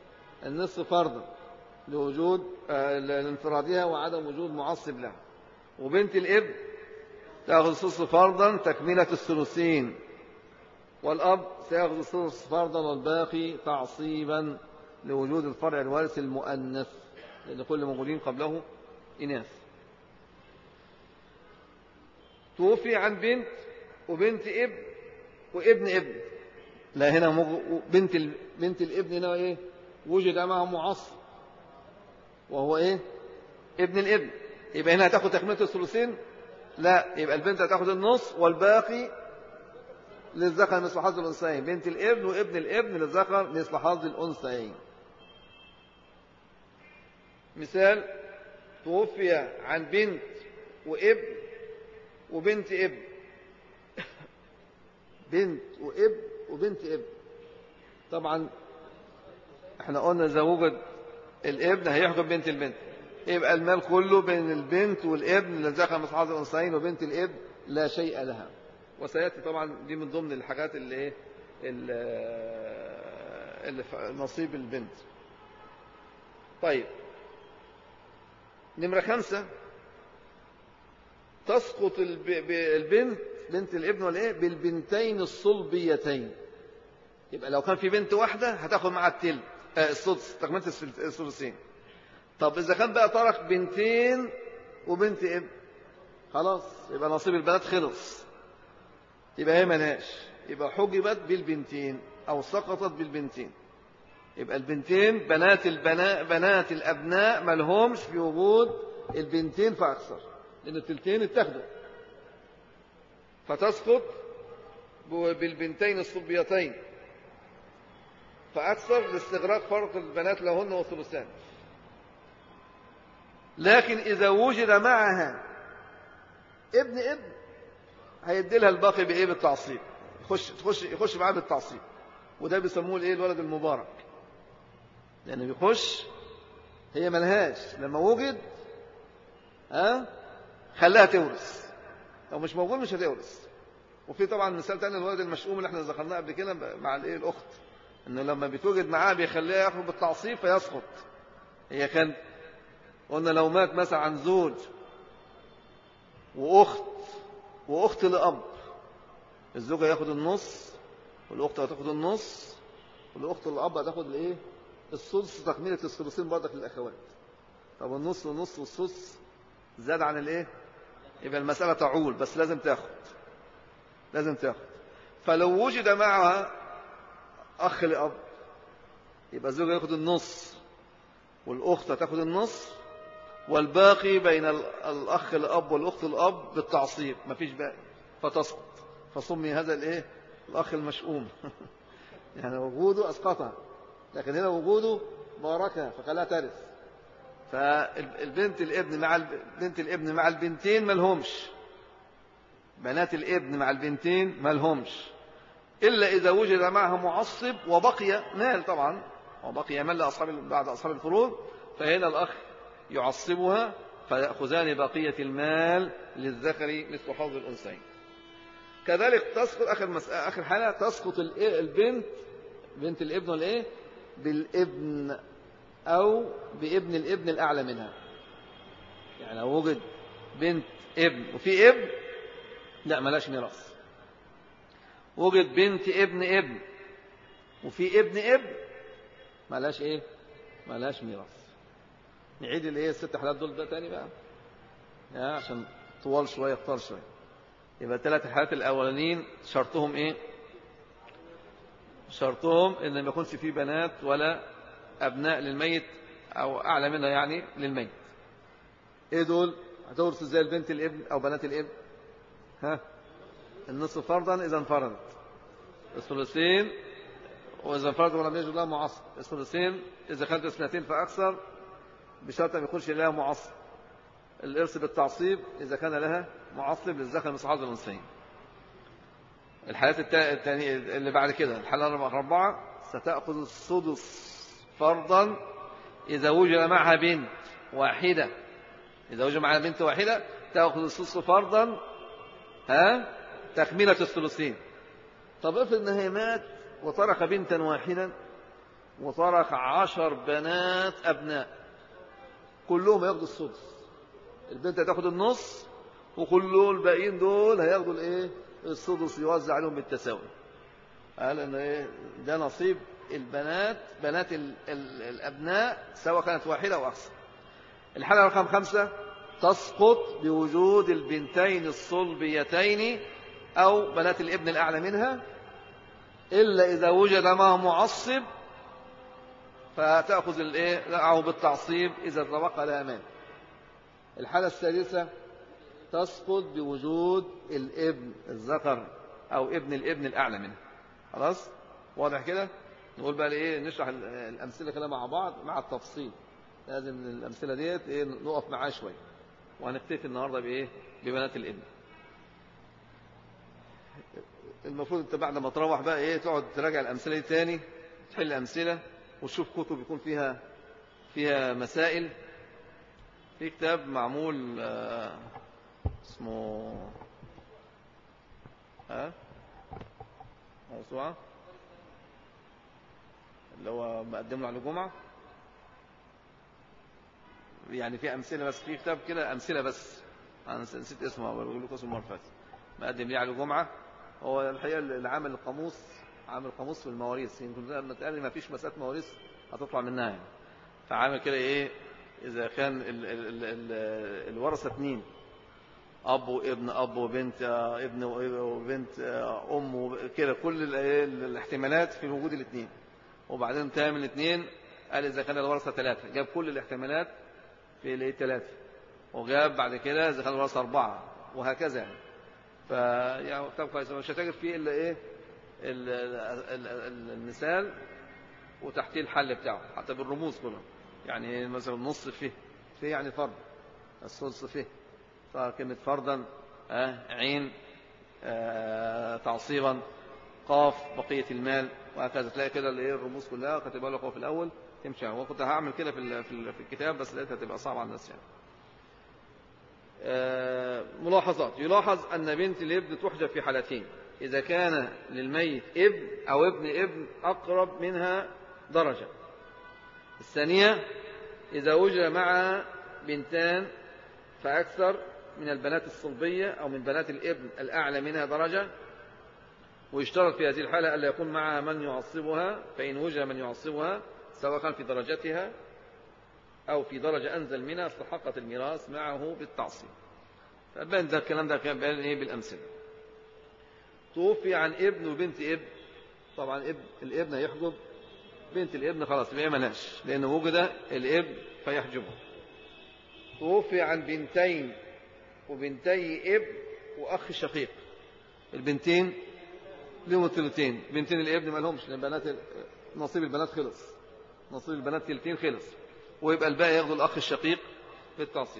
النصف فرضا لوجود لانفرادها وعدم وجود معصب لها وبنت الابن تأخذ الثلث فرضا تكملة الثلثين والأب سيأخذ الثلث فرضا والباقي تعصيبا لوجود الفرع الوارث المؤنث لأن كل موجودين قبله إناث توفي عن بنت وبنت ابن وابن ابن لا هنا مج... بنت ال... بنت الابن هنا ايه وجد معه معصب وهو ايه ابن الابن يبقى هنا هتاخد تكمله الثلثين لا يبقى البنت هتاخد النص والباقي للذكر مثل حظ الانثيين بنت الابن وابن الابن للذكر مثل حظ الانثيين مثال توفي عن بنت وابن وبنت ابن بنت وابن وبنت ابن طبعا احنا قلنا اذا وجد الابن هيحكم بنت البنت يبقى المال كله بين البنت والابن اللي دخل مصحاب الانثيين وبنت الابن لا شيء لها وسياتي طبعا دي من ضمن الحاجات اللي ايه اللي نصيب البنت طيب نمرة خمسة تسقط البنت بنت الابن ولا ايه بالبنتين الصلبيتين يبقى لو كان في بنت واحدة هتاخد معها التلت آه السدس تكملة الثلثين طب إذا كان بقى ترك بنتين وبنت ابن خلاص يبقى نصيب البنات خلص يبقى هي ملهاش يبقى حجبت بالبنتين أو سقطت بالبنتين يبقى البنتين بنات البناء بنات الأبناء ملهمش في وجود البنتين فأكثر لأن التلتين اتخذوا فتسقط بالبنتين الصبيتين فأكثر لاستغراق فرق البنات لهن والثلثان لكن إذا وجد معها ابن ابن هيدي لها الباقي بإيه بالتعصيب يخش تخش يخش معاه بالتعصيب وده بيسموه الايه الولد المبارك لأنه بيخش هي ملهاش لما وجد ها خلاها تورث لو مش موجود مش هتورث وفي طبعا مثال تاني الولد المشؤوم اللي احنا ذكرناه قبل كده مع الايه الاخت انه لما بيتوجد معاه بيخليها ياخد بالتعصيب فيسقط هي كان قلنا لو مات مثلا عن زوج واخت واخت لاب الزوج هياخد النص والاخت هتاخد النص والاخت الاب هتاخد الايه السدس تكمله الثلثين برضك للاخوات طب النص والنص والسدس زاد عن الايه يبقى المساله تعول بس لازم تاخد لازم تاخد فلو وجد معها أخ لأب يبقى الزوج ياخد النص والأخت تاخد النص والباقي بين الأخ الأب والأخت الأب بالتعصيب مفيش باقي فتسقط فسمي هذا الإيه الأخ المشؤوم يعني وجوده أسقطها لكن هنا وجوده باركها فخلاها ترث فالبنت الابن مع بنت الابن مع البنتين ملهمش بنات الابن مع البنتين ملهمش إلا إذا وجد معها معصب وبقي مال طبعا وبقي مال لأصحاب بعد أصحاب الفروض فهنا الأخ يعصبها فيأخذان بقية المال للذكر مثل حظ الأنثيين كذلك تسقط آخر مسألة آخر حالة تسقط البنت بنت الابن والإيه بالابن أو بابن الابن الأعلى منها يعني لو وجد بنت ابن وفي ابن لا ملاش ميراث وجد بنت ابن ابن وفي ابن ابن ملاش ايه ملاش ميراث نعيد الايه الست حالات دول ده تاني بقى يا عشان طوال شويه اختار شويه يبقى الثلاث حالات الاولانيين شرطهم ايه شرطهم ان ما يكونش فيه بنات ولا ابناء للميت او اعلى منها يعني للميت ايه دول هتورث ازاي البنت الابن او بنات الابن ها النصف فرضا إذا انفردت الثلثين وإذا انفرد ولم يجد لها معصب الثلثين إذا كانت اثنتين فأكثر بشرط أن يكونش لها معصب الإرث بالتعصيب إذا كان لها معصب للذكر من صحابة الأنثيين الحالات الثانية اللي بعد كده الحالة الرابعة ستأخذ السدس فرضا إذا وجد معها بنت واحدة إذا وجد معها بنت واحدة تأخذ السدس فرضا ها تكملة الثلثين طب افرض ان هي مات وترك بنتا واحدا وترك عشر بنات أبناء كلهم ياخدوا السدس البنت هتاخد النص وكل الباقيين دول هياخدوا الايه السدس يوزع عليهم بالتساوي قال ان ايه ده نصيب البنات بنات ال ال الابناء سواء كانت واحده او اكثر الحاله رقم خمسة تسقط بوجود البنتين الصلبيتين او بنات الابن الاعلى منها الا اذا وجد معه معصب فتاخذ الايه معه بالتعصيب اذا تبقى لها مال الحاله السادسه تسقط بوجود الابن الذكر أو ابن الابن الأعلى منه خلاص واضح كده نقول بقى ايه نشرح الأمثلة كده مع بعض مع التفصيل لازم الأمثلة ديت ايه نقف معاها شوية وهنكتفي النهاردة بإيه ببنات الابن المفروض انت بعد ما تروح بقى ايه تقعد تراجع الأمثلة دي تاني تحل أمثلة وتشوف كتب يكون فيها فيها مسائل في كتاب معمول آه اسمه ها موسوعة اللي هو مقدم له على الجمعة يعني في أمثلة بس في كتاب كده أمثلة بس أنا نسيت اسمه بقول لكم اسمه المرة مقدم ليه على الجمعة هو الحقيقة اللي عامل القاموس عامل قاموس في المواريث يمكن لما تقال ما فيش مسألة مواريث هتطلع منها يعني فعامل كده إيه إذا كان ال ال ال الورثة اثنين أب وابن أب وبنت ابن وبنت أم كده كل الاحتمالات في وجود الاثنين وبعدين تعمل الاثنين قال إذا كان الورثة ثلاثة جاب كل الاحتمالات في الثلاثة وجاب بعد كده إذا كان الورثة أربعة وهكذا يعني فيعني كتاب كويس مش هتجد فيه إلا إيه المثال وتحتيه الحل بتاعه حتى بالرموز كلها يعني مثلا نص فيه فيه يعني فرض الثلث فيه فكلمة فرضا آه عين آه تعصيبا قاف بقية المال وهكذا تلاقي كده الايه الرموز كلها كاتبها لك في الأول تمشي وكنت هعمل كده في في الكتاب بس لقيتها تبقى صعبة على الناس يعني آه ملاحظات يلاحظ أن بنت الابن تحجب في حالتين إذا كان للميت ابن أو ابن ابن أقرب منها درجة الثانية إذا وجد معها بنتان فأكثر من البنات الصلبية أو من بنات الابن الأعلى منها درجة ويشترط في هذه الحالة ألا يكون معها من يعصبها فإن وجد من يعصبها سواء كان في درجتها أو في درجة أنزل منها استحقت الميراث معه بالتعصيب فبين ده الكلام ده كان بين إيه بالأمثلة توفي عن ابن وبنت ابن طبعا ابن الابن هيحجب بنت الابن خلاص ما ملهاش لأن وجد الابن فيحجبه توفي عن بنتين وبنتي ابن وأخ شقيق البنتين لهم الثلثين بنتين الابن ما لهمش لأن بنات نصيب البنات خلص نصيب البنات ثلثين خلص ويبقى الباقي ياخدوا الأخ الشقيق بالتعصيب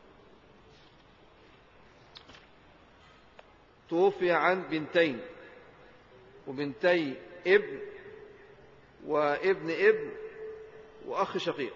توفي عن بنتين وبنتي ابن وابن ابن وأخ شقيق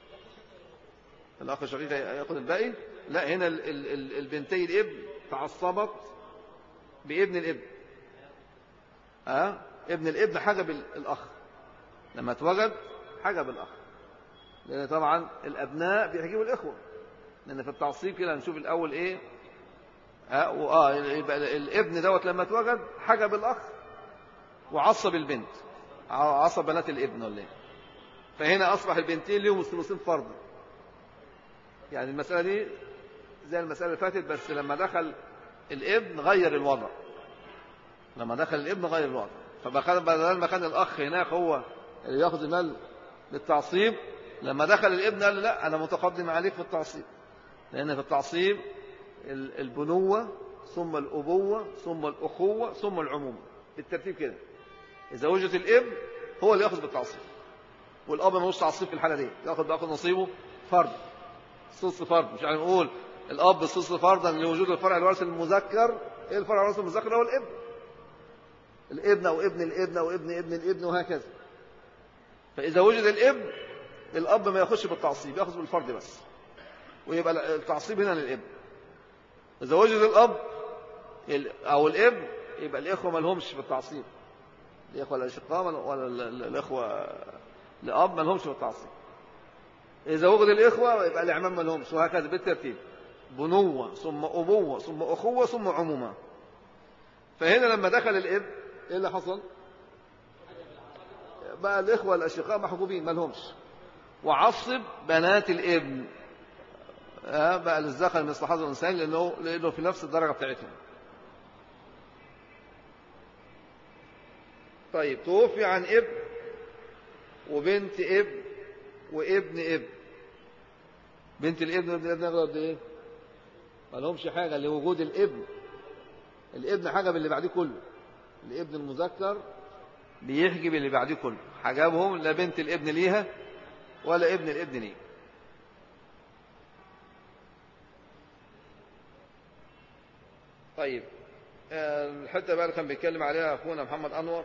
الأخ الشقيق يأخذ الباقي لا هنا البنتي الابن تعصبت بابن الابن أه؟ ابن الابن حجب الأخ لما اتوجد حجب الأخ لأن طبعا الأبناء بيحجبوا الإخوة لأن في التعصيب كده هنشوف الأول إيه آه, آه يبقى الابن دوت لما اتوجد حجب الأخ وعصب البنت عصب بنات الابن ولا ايه فهنا أصبح البنتين لهم الثلثين فرضا يعني المسألة دي زي المسألة اللي فاتت بس لما دخل الابن غير الوضع لما دخل الابن غير الوضع فبقى بدل ما كان الأخ هناك هو اللي ياخذ المال للتعصيب لما دخل الابن قال لا أنا متقدم عليك في التعصيب لأن في التعصيب البنوة ثم الأبوة ثم الأخوة ثم العمومة بالترتيب كده إذا وجد الابن هو اللي ياخذ بالتعصيب والأب ملوش تعصيب في الحالة دي ياخذ بياخذ نصيبه فرد صلص فرد مش يعني نقول الأب صلص فردا لوجود الفرع الوارث المذكر إيه الفرع الوارث المذكر هو الابن الابن أو ابن الابن أو ابن ابن الابن وهكذا فإذا وجد الابن الأب ما ياخدش بالتعصيب ياخذ بالفرد بس ويبقى التعصيب هنا للابن إذا وجد الأب أو الابن يبقى الإخوة ما لهمش بالتعصيب الإخوة الأشقاء ولا الإخوة لأب ما لهمش بالتعصيب إذا وجد الإخوة يبقى الإعمام ما لهمش وهكذا بالترتيب بنوة ثم أبوة ثم أخوة ثم عمومة فهنا لما دخل الابن ايه اللي حصل بقى الإخوة الأشقاء محجوبين ما لهمش وعصب بنات الابن آه بقى للذكر مثل حظ الإنسان لأنه, لأنه في نفس الدرجة بتاعتهم طيب توفي عن ابن وبنت ابن وابن ابن بنت الابن وابن الابن ياخدوا قد ايه؟ ما لهمش حاجه لوجود الابن الابن حجب اللي بعديه كله الابن المذكر بيحجب اللي بعديه كله حجبهم لا بنت الابن ليها ولا ابن الابن ليه طيب الحته بقى اللي كان بيتكلم عليها اخونا محمد انور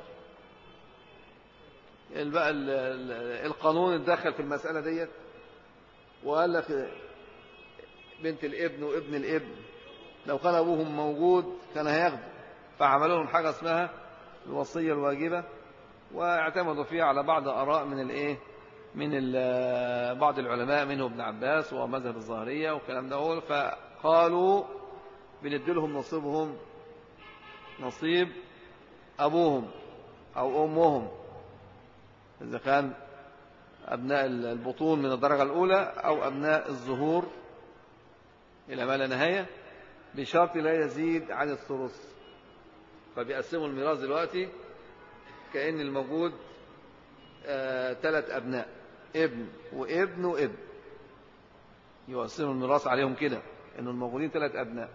بقى القانون اتدخل في المساله ديت وقال لك بنت الابن وابن الابن لو كان ابوهم موجود كان هياخدوا فعملوا لهم حاجه اسمها الوصيه الواجبه واعتمدوا فيها على بعض اراء من الايه من بعض العلماء منه ابن عباس ومذهب الظاهريه والكلام ده فقالوا بندي لهم نصيبهم نصيب ابوهم او امهم اذا كان أبناء البطون من الدرجة الأولى أو أبناء الظهور إلى ما لا نهاية بشرط لا يزيد عن الثلث فبيقسموا الميراث دلوقتي كأن الموجود ثلاث آه أبناء ابن وابن وابن يقسموا الميراث عليهم كده إنه الموجودين ثلاث أبناء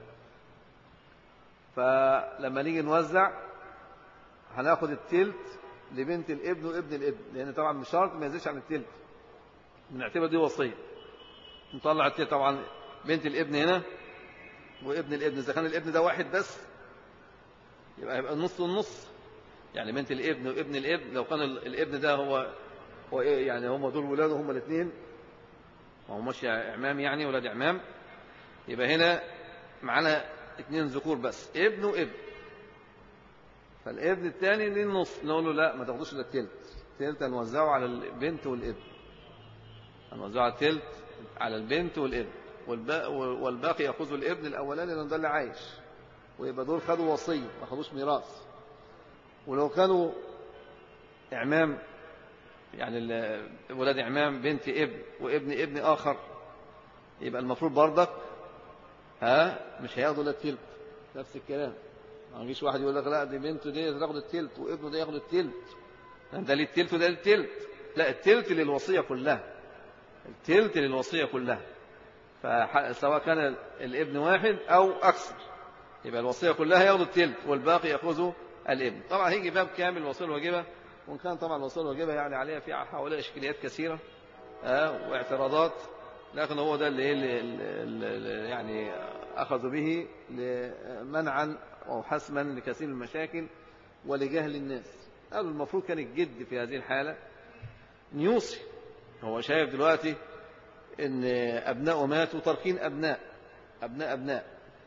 فلما نيجي نوزع هناخد التلت لبنت الابن وابن الابن لان طبعا مش شرط ما يزيدش عن التلت بنعتبر دي وصيه نطلع التلت طبعا بنت الابن هنا وابن الابن اذا كان الابن ده واحد بس يبقى يبقى النص والنص يعني بنت الابن وابن الابن لو كان الابن ده هو هو ايه يعني هم دول ولاده هم الاثنين ما هماش اعمام يعني ولاد اعمام يبقى هنا معانا اثنين ذكور بس ابن وابن فالابن الثاني ليه النص نقول له لا ما تاخدوش الا التلت التلت هنوزعه على البنت والابن هنوزعه على التلت على البنت والابن والباقي, والباقي ياخذه الابن الاولاني لان ده اللي عايش ويبقى دول خدوا وصيه ما خدوش ميراث ولو كانوا اعمام يعني ولاد اعمام بنت ابن وابن ابن اخر يبقى المفروض برضك ها مش هياخدوا الا التلت نفس الكلام ما يجيش واحد يقول لك لا دي بنته دي تاخد التلت وابنه ده ياخد التلت ده ليه التلت وده التلت لا التلت للوصيه كلها التلت للوصيه كلها فسواء كان الابن واحد او اكثر يبقى الوصيه كلها ياخدوا التلت والباقي ياخذه الابن طبعا هيجي باب كامل الوصيه الواجبه وان كان طبعا الوصيه الواجبه يعني عليها في حوالي اشكاليات كثيره آه واعتراضات لكن هو ده اللي, اللي, اللي يعني اخذوا به منعا أو حسما لكثير من المشاكل ولجهل الناس قالوا المفروض كان الجد في هذه الحالة أن يوصي هو شايف دلوقتي أن أبناء ماتوا تركين أبناء أبناء أبناء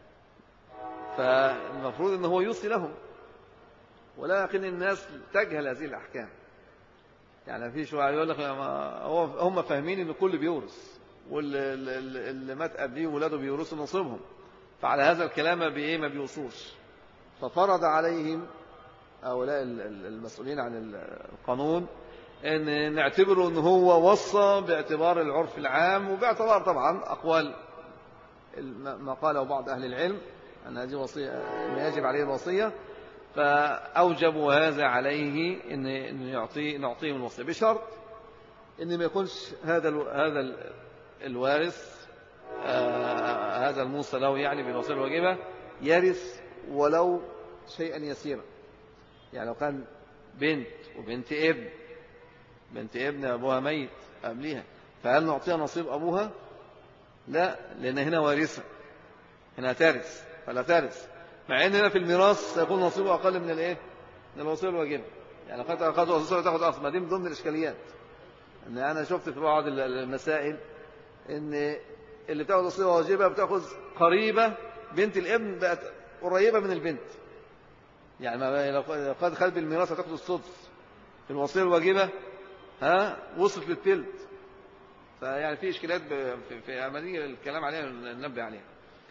فالمفروض أن هو يوصي لهم ولكن الناس تجهل هذه الأحكام يعني في شوية يقول لك هم فاهمين أن كل بيورث واللي مات قبليه ولاده بيورثوا نصيبهم فعلى هذا الكلام بإيه ما بيوصوش ففرض عليهم هؤلاء المسؤولين عن القانون ان نعتبره ان هو وصى باعتبار العرف العام وباعتبار طبعا اقوال ما قاله بعض اهل العلم ان هذه وصيه ان يجب عليه الوصيه فاوجبوا هذا عليه ان يعطي نعطيهم الوصيه بشرط ان ما يكونش هذا هذا الوارث آه هذا الموصى له يعني بالوصيه الواجبه يرث ولو شيئا يسيرا يعني لو كان بنت وبنت ابن بنت ابن أبوها ميت قبليها فهل نعطيها نصيب أبوها لا لأن هنا وارثة هنا ترث فلا ترث مع أن هنا في الميراث سيكون نصيبه أقل من الإيه من الوصية الواجبة يعني لو كانت أخذت وصية تاخد أصل ما دي من ضمن الإشكاليات أن أنا شفت في بعض المسائل أن اللي بتاخد وصية واجبة بتاخذ قريبة بنت الابن بقت قريبة من البنت يعني ما لو قد خد بالميراث هتاخد السدس في الوصية الواجبة ها وصلت للتلت فيعني في اشكالات في, في عملية الكلام عليها ننبه عليها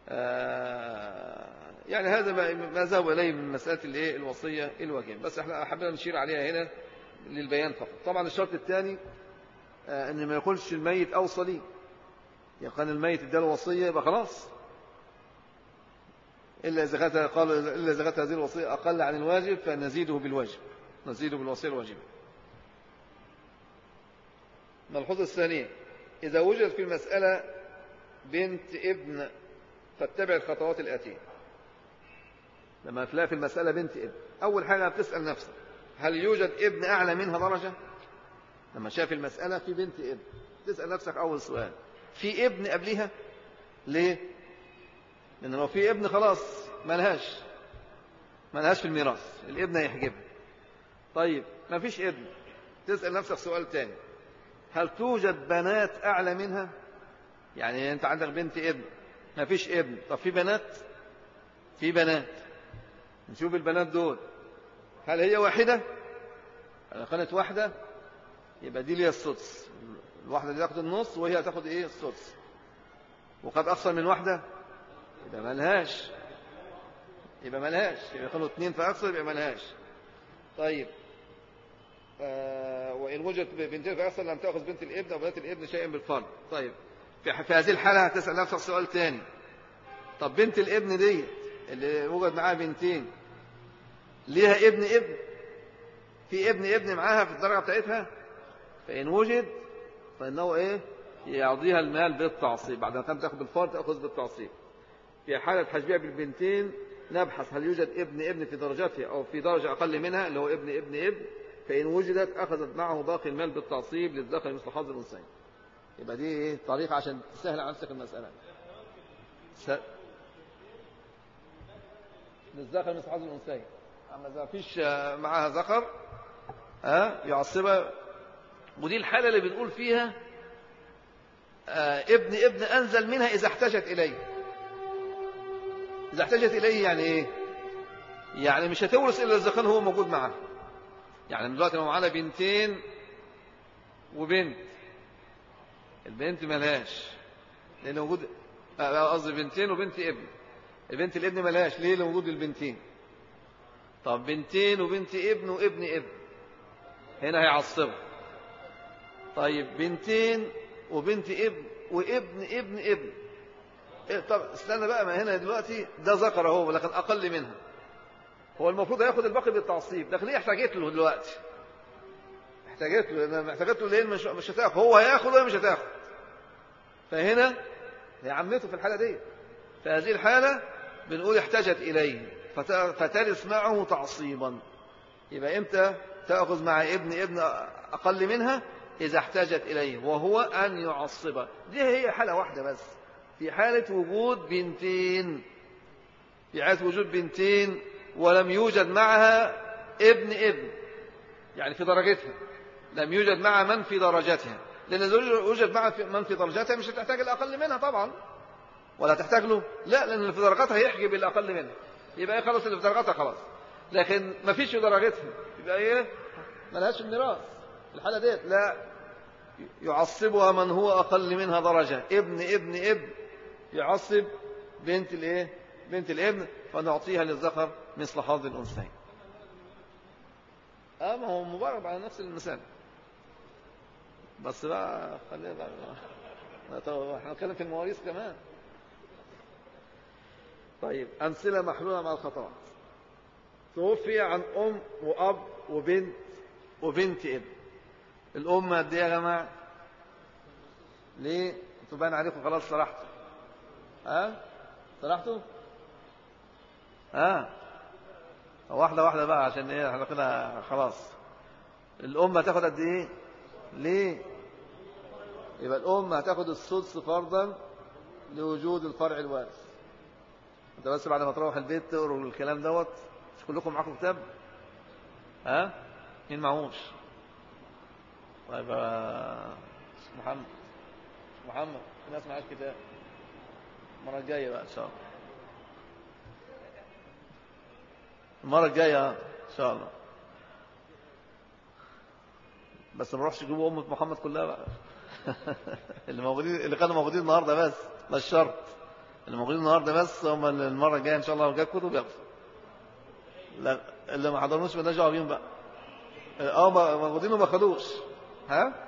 آه، يعني هذا ما ذهب إليه من مسألة الإيه الوصية الواجبة بس احنا حبينا نشير عليها هنا للبيان فقط طبعا الشرط الثاني آه، ان ما يقولش الميت أوصى لي يقال الميت اداله وصية يبقى خلاص إلا إذا كانت قال إلا إذا كانت هذه الوصية أقل عن الواجب فنزيده بالواجب نزيده بالوصية الواجبة ملحوظة الثانية إذا وجد في المسألة بنت ابن فاتبع الخطوات الآتية لما تلاقي في المسألة بنت ابن أول حاجة بتسأل نفسك هل يوجد ابن أعلى منها درجة لما شاف المسألة في بنت ابن تسأل نفسك أول سؤال في ابن قبلها ليه لأن لو في ابن خلاص ملهاش ملهاش في الميراث الابن هيحجبها طيب ما فيش ابن تسأل نفسك سؤال تاني هل توجد بنات أعلى منها يعني أنت عندك بنت ابن ما فيش ابن طب في بنات في بنات نشوف البنات دول هل هي واحدة لو كانت واحدة يبقى دي ليها السدس الواحدة دي تاخد النص وهي تاخد ايه السدس وقد أكثر من واحدة يبقى ملهاش يبقى ملهاش يبقى يكونوا اثنين فأكثر يبقى ملهاش طيب آه وإن وجدت بنتين فأكثر لم تأخذ بنت الابن أو بنات الابن شيئا بالفرد طيب في, في هذه الحالة هتسأل نفسك سؤال تاني طب بنت الابن دي اللي وجد معاها بنتين ليها ابن ابن في ابن ابن معاها في الدرجة بتاعتها فإن وجد فإنه إيه يعطيها المال بالتعصيب بعد ما كانت تأخذ بالفرد تأخذ بالتعصيب في حالة حجبها بالبنتين نبحث هل يوجد ابن ابن في درجتها أو في درجة أقل منها اللي هو ابن ابن ابن فإن وجدت أخذت معه باقي المال بالتعصيب للذكر مثل حظ الأنثيين يبقى دي إيه طريقة عشان تسهل على نفسك المسألة س... للذكر مثل حظ الأنثيين أما إذا فيش معها ذكر ها يعصبها ودي الحالة اللي بنقول فيها آه ابن ابن أنزل منها إذا احتاجت إليه إذا احتاجت إليه يعني إيه يعني مش هتورث إلا إذا كان هو موجود معها يعني دلوقتي لو معانا بنتين وبنت البنت ملهاش لأن وجود قصدي بنتين وبنت ابن البنت الابن ملهاش ليه لوجود البنتين طب بنتين وبنت ابن وابن ابن هنا هيعصبها طيب بنتين وبنت ابن وابن ابن ابن إيه طب استنى بقى ما هنا دلوقتي ده ذكر اهو لكن اقل منها هو المفروض ياخد الباقي بالتعصيب لكن هي احتاجت له دلوقتي احتاجت له لان احتاجت له ليه مش مش هتاخد هو هياخد وهي مش هتاخد فهنا هي عمته في الحاله دي في هذه الحاله بنقول احتاجت اليه فترث معه تعصيبا يبقى امتى تاخذ مع ابن ابن اقل منها اذا احتاجت اليه وهو ان يعصبها دي هي حاله واحده بس في حاله وجود بنتين في حاله وجود بنتين ولم يوجد معها ابن ابن يعني في درجتها لم يوجد معها من في درجتها لأن يوجد معها من في درجتها مش هتحتاج الأقل منها طبعا ولا تحتاج له لا لأن اللي في درجتها يحجب الأقل منها يبقى ايه خلاص اللي في درجتها خلاص لكن ما فيش في درجتها يبقى ايه ملهاش الميراث في الحالة ديت لا يعصبها من هو أقل منها درجة ابن ابن ابن يعصب بنت الايه بنت الابن فنعطيها للذكر مثل حظ الأنثيين اه ما هو مبارك على نفس المثال بس بقى خلينا بقى احنا نتكلم في المواريث كمان طيب أمثلة محلولة مع الخطأ توفي عن أم وأب وبنت وبنت ابن الأم قد إيه يا جماعة؟ ليه؟ انتوا باين عليكم خلاص صرحتوا ها؟ أه؟ صرحتوا؟ ها؟ أه؟ واحدة واحدة بقى عشان إيه احنا كده خلاص الأم هتاخد قد إيه؟ ليه؟ يبقى الأم هتاخد السدس فرضا لوجود الفرع الوارث انت بس بعد ما تروح البيت تقروا الكلام دوت مش كلكم معاكم كتاب ها مين معهوش طيب محمد محمد في ناس معاش كتاب المره الجايه بقى ان شاء الله المره الجايه ان شاء الله بس ما نروحش نجيبوا امه محمد كلها بقى اللي موجودين اللي كانوا موجودين النهارده بس ده الشرط اللي موجودين النهارده بس هم اللي المره الجايه ان شاء الله لو جاب كتب ياخدوا لا اللي ما حضرنوش مالناش دعوه بيهم بقى اه ما- موجودين وما خدوش ها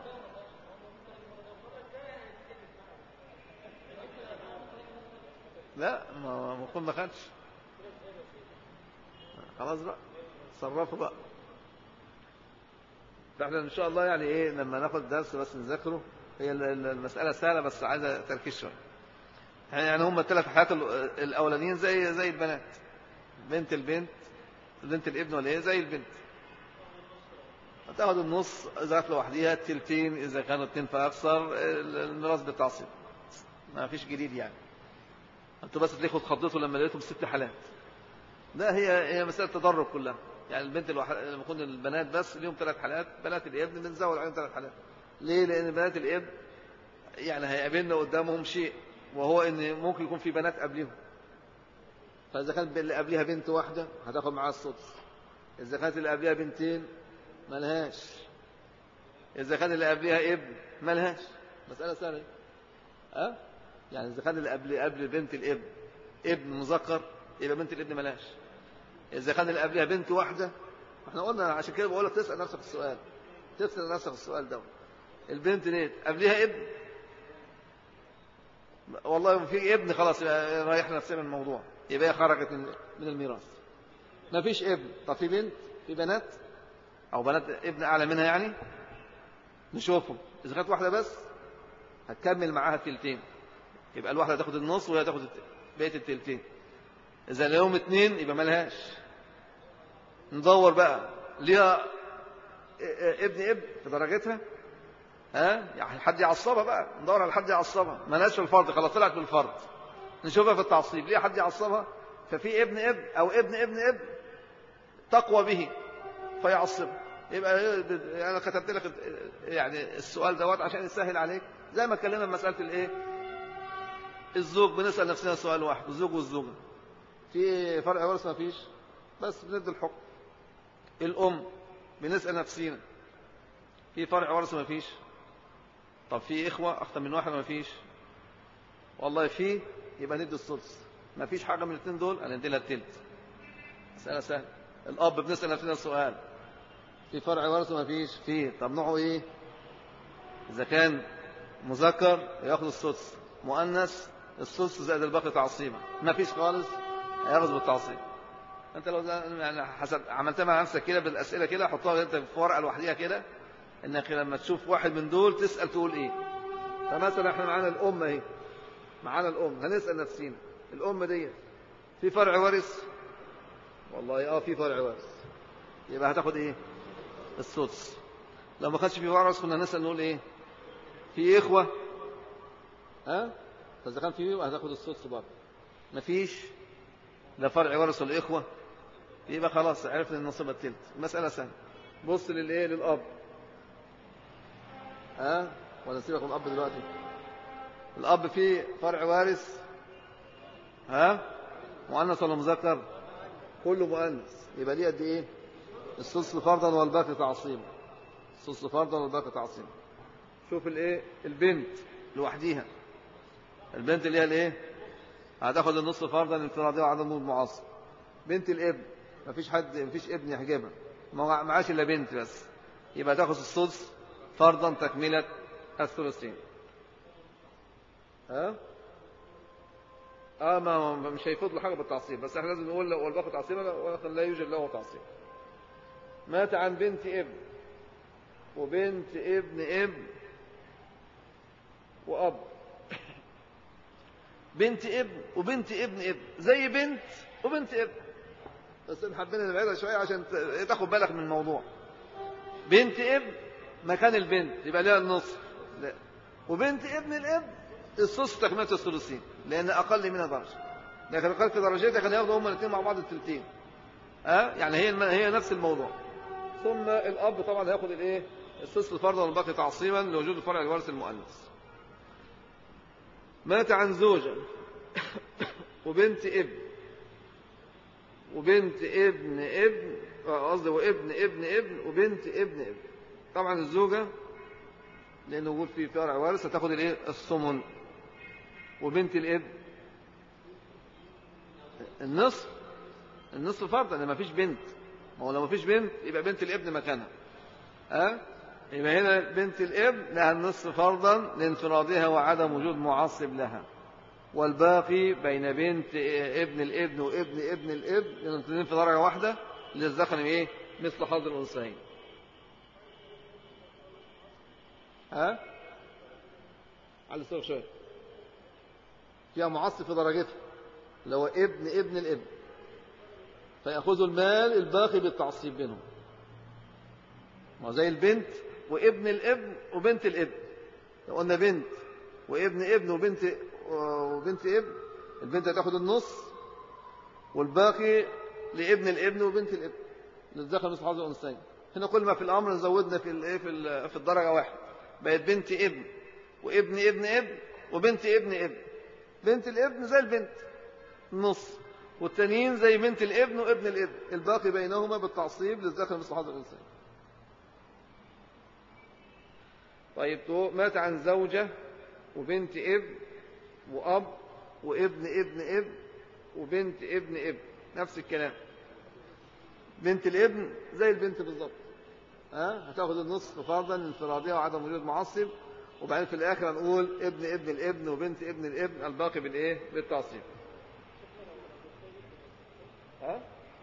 لا ما المفروض ما خدش خلاص بقى صرفوا بقى فاحنا ان شاء الله يعني ايه لما ناخد درس بس نذاكره هي ال- ال- المساله سهله بس عايزه تركيز شويه يعني هم الثلاث حالات ال- الاولانيين زي زي البنات بنت البنت بنت الابن ولا ايه زي البنت هتاخد النص اذا كانت لوحديها التلتين اذا كانوا اتنين فاكثر ال- الميراث بالتعصيب ما فيش جديد يعني انتوا بس تلاقوا اتخضيتوا لما لقيتهم ست حالات لا هي هي مساله تدرج كلها يعني البنت الواحد لما يكون البنات بس ليهم ثلاث حالات بنات الابن بنزود عليهم ثلاث حالات ليه لان بنات الابن يعني هيقابلنا قدامهم شيء وهو ان ممكن يكون في بنات قبلهم فاذا كانت اللي قبلها بنت واحده هتاخد معاها السدس اذا كانت اللي قبلها بنتين ملهاش اذا كان اللي قبلها ابن ملهاش مساله سهله ها يعني اذا كان اللي قبل قبل بنت الابن ابن مذكر يبقى بنت الابن ملهاش اذا كان اللي قبلها بنت واحده احنا قلنا عشان كده بقول لك تسال نفسك السؤال تسال نفسك السؤال ده البنت ديت قبلها ابن والله في ابن خلاص يبقى ريحنا نفسنا من الموضوع يبقى هي خرجت من من الميراث ما فيش ابن طب في بنت في بنات او بنات ابن اعلى منها يعني نشوفهم اذا كانت واحده بس هتكمل معاها التلتين يبقى الواحده تاخد النص وهي تاخد الت- بقيه التلتين اذا لهم اتنين يبقى ملهاش ندور بقى ليها ابن ابن في درجتها ها يعني حد يعصبها بقى ندور على حد يعصبها مالهاش في الفرض خلاص طلعت بالفرض نشوفها في التعصيب ليه حد يعصبها ففي ابن ابن او ابن ابن ابن تقوى به فيعصبها يبقى هي- انا كتبت لك يعني السؤال دوت عشان يسهل عليك زي ما اتكلمنا في مساله الايه الزوج بنسال نفسنا سؤال واحد الزوج والزوجه في فرق ورث ما فيش بس بندي الحكم الام بنسال نفسينا في فرع ورث ما فيش طب في إخوة أكتر من واحد ما فيش والله في يبقى ندي السدس ما فيش حاجة من الاثنين دول هندي لها التلت مسألة سهلة الأب بنسأل نفسنا السؤال في فرع ورث ما فيش في طب نوعه إيه إذا كان مذكر ياخد السدس مؤنث السدس زائد الباقي تعصيبا ما فيش خالص هياخد بالتعصيب انت لو يعني حسب عملتها مع نفسك كده بالاسئله كده حطها انت في ورقه لوحديها كده انك لما تشوف واحد من دول تسال تقول ايه فمثلا احنا معانا الام اهي معانا الام هنسال نفسينا الام دي في فرع وارث والله اه في فرع وارث يبقى هتاخد ايه السدس لو ما كانش في ورث كنا نسال نقول ايه في اخوه ها فاذا كان في هتاخد السدس برضه مفيش لا فرع ورث ولا اخوه يبقى خلاص عرفنا ان نصيب التلت المساله سهله بص للايه للاب ها ولا نسيبك من الاب دلوقتي الاب فيه فرع وارث ها مؤنث ولا مذكر كله مؤنث يبقى ليه قد ايه السدس فرضا والباقي تعصيبا السدس فرضا والباقي تعصيبا شوف الايه البنت لوحديها البنت اللي هي الايه هتاخد النصف فرضا انفرادية وعدم نور معاصر بنت الابن مفيش حد مفيش ابن يحجبها ما معاش الا بنت بس يبقى تاخد السدس فرضا تكملة الثلثين ها اه ما ما- مش هيفوت له حاجه بالتعصيب بس احنا لازم نقول لو الباقي تعصيبا ولكن لا يوجد له تعصيب مات عن بنت ابن وبنت ابن ابن واب بنت ابن وبنت ابن ابن زي بنت وبنت ابن بس إن حبينا نبعدها شويه عشان ت- تاخد بالك من الموضوع بنت ابن مكان البنت يبقى ليها النصف لا وبنت ابن الابن الثلث تكمله الثلثين لان اقل منها درجه لكن اقل في درجتها كانوا ياخدوا هما الاثنين مع بعض الثلثين ها يعني هي الم- هي نفس الموضوع ثم الاب طبعا هياخد الايه الثلث فرضا والباقي تعصيبا لوجود الفرع الوارث المؤنث مات عن زوجة وبنت ابن وبنت ابن ابن قصدي وابن ابن ابن وبنت ابن ابن طبعا الزوجة لأن وجود في فرع وارث هتاخد الايه الثمن وبنت الابن النصف النصف فرضا لما فيش بنت ما هو لو ما فيش بنت يبقى بنت الابن مكانها ها أه؟ يبقى هنا بنت الابن لها النصف فرضا لانفرادها وعدم وجود معصب لها والباقي بين بنت ابن الابن وابن ابن الابن الاثنين في درجة واحدة للذكر ايه مثل حظ الأنثيين ها على الصوت شوية فيها معصب في درجتها اللي هو ابن ابن الابن فيأخذوا المال الباقي بالتعصيب بينهم ما زي البنت وابن الابن وبنت الابن لو قلنا بنت وابن ابن وبنت وبنت ابن البنت هتاخد النص والباقي لابن الابن وبنت الابن للذكر مثل حظ الانثيين هنا كل ما في الامر زودنا في الايه في في الدرجه واحد بقت بنت ابن وابن ابن ابن وبنت ابن ابن بنت الابن زي البنت نص والتانيين زي بنت الابن وابن الابن الباقي بينهما بالتعصيب للذكر مثل حظ الانثيين طيب مات عن زوجة وبنت ابن وأب وابن ابن ابن وبنت ابن ابن نفس الكلام بنت الابن زي البنت بالظبط ها هتاخد النصف فرضا انفرادية وعدم وجود معصب وبعدين في الآخر هنقول ابن ابن الابن وبنت ابن الابن الباقي بالإيه بالتعصيب ها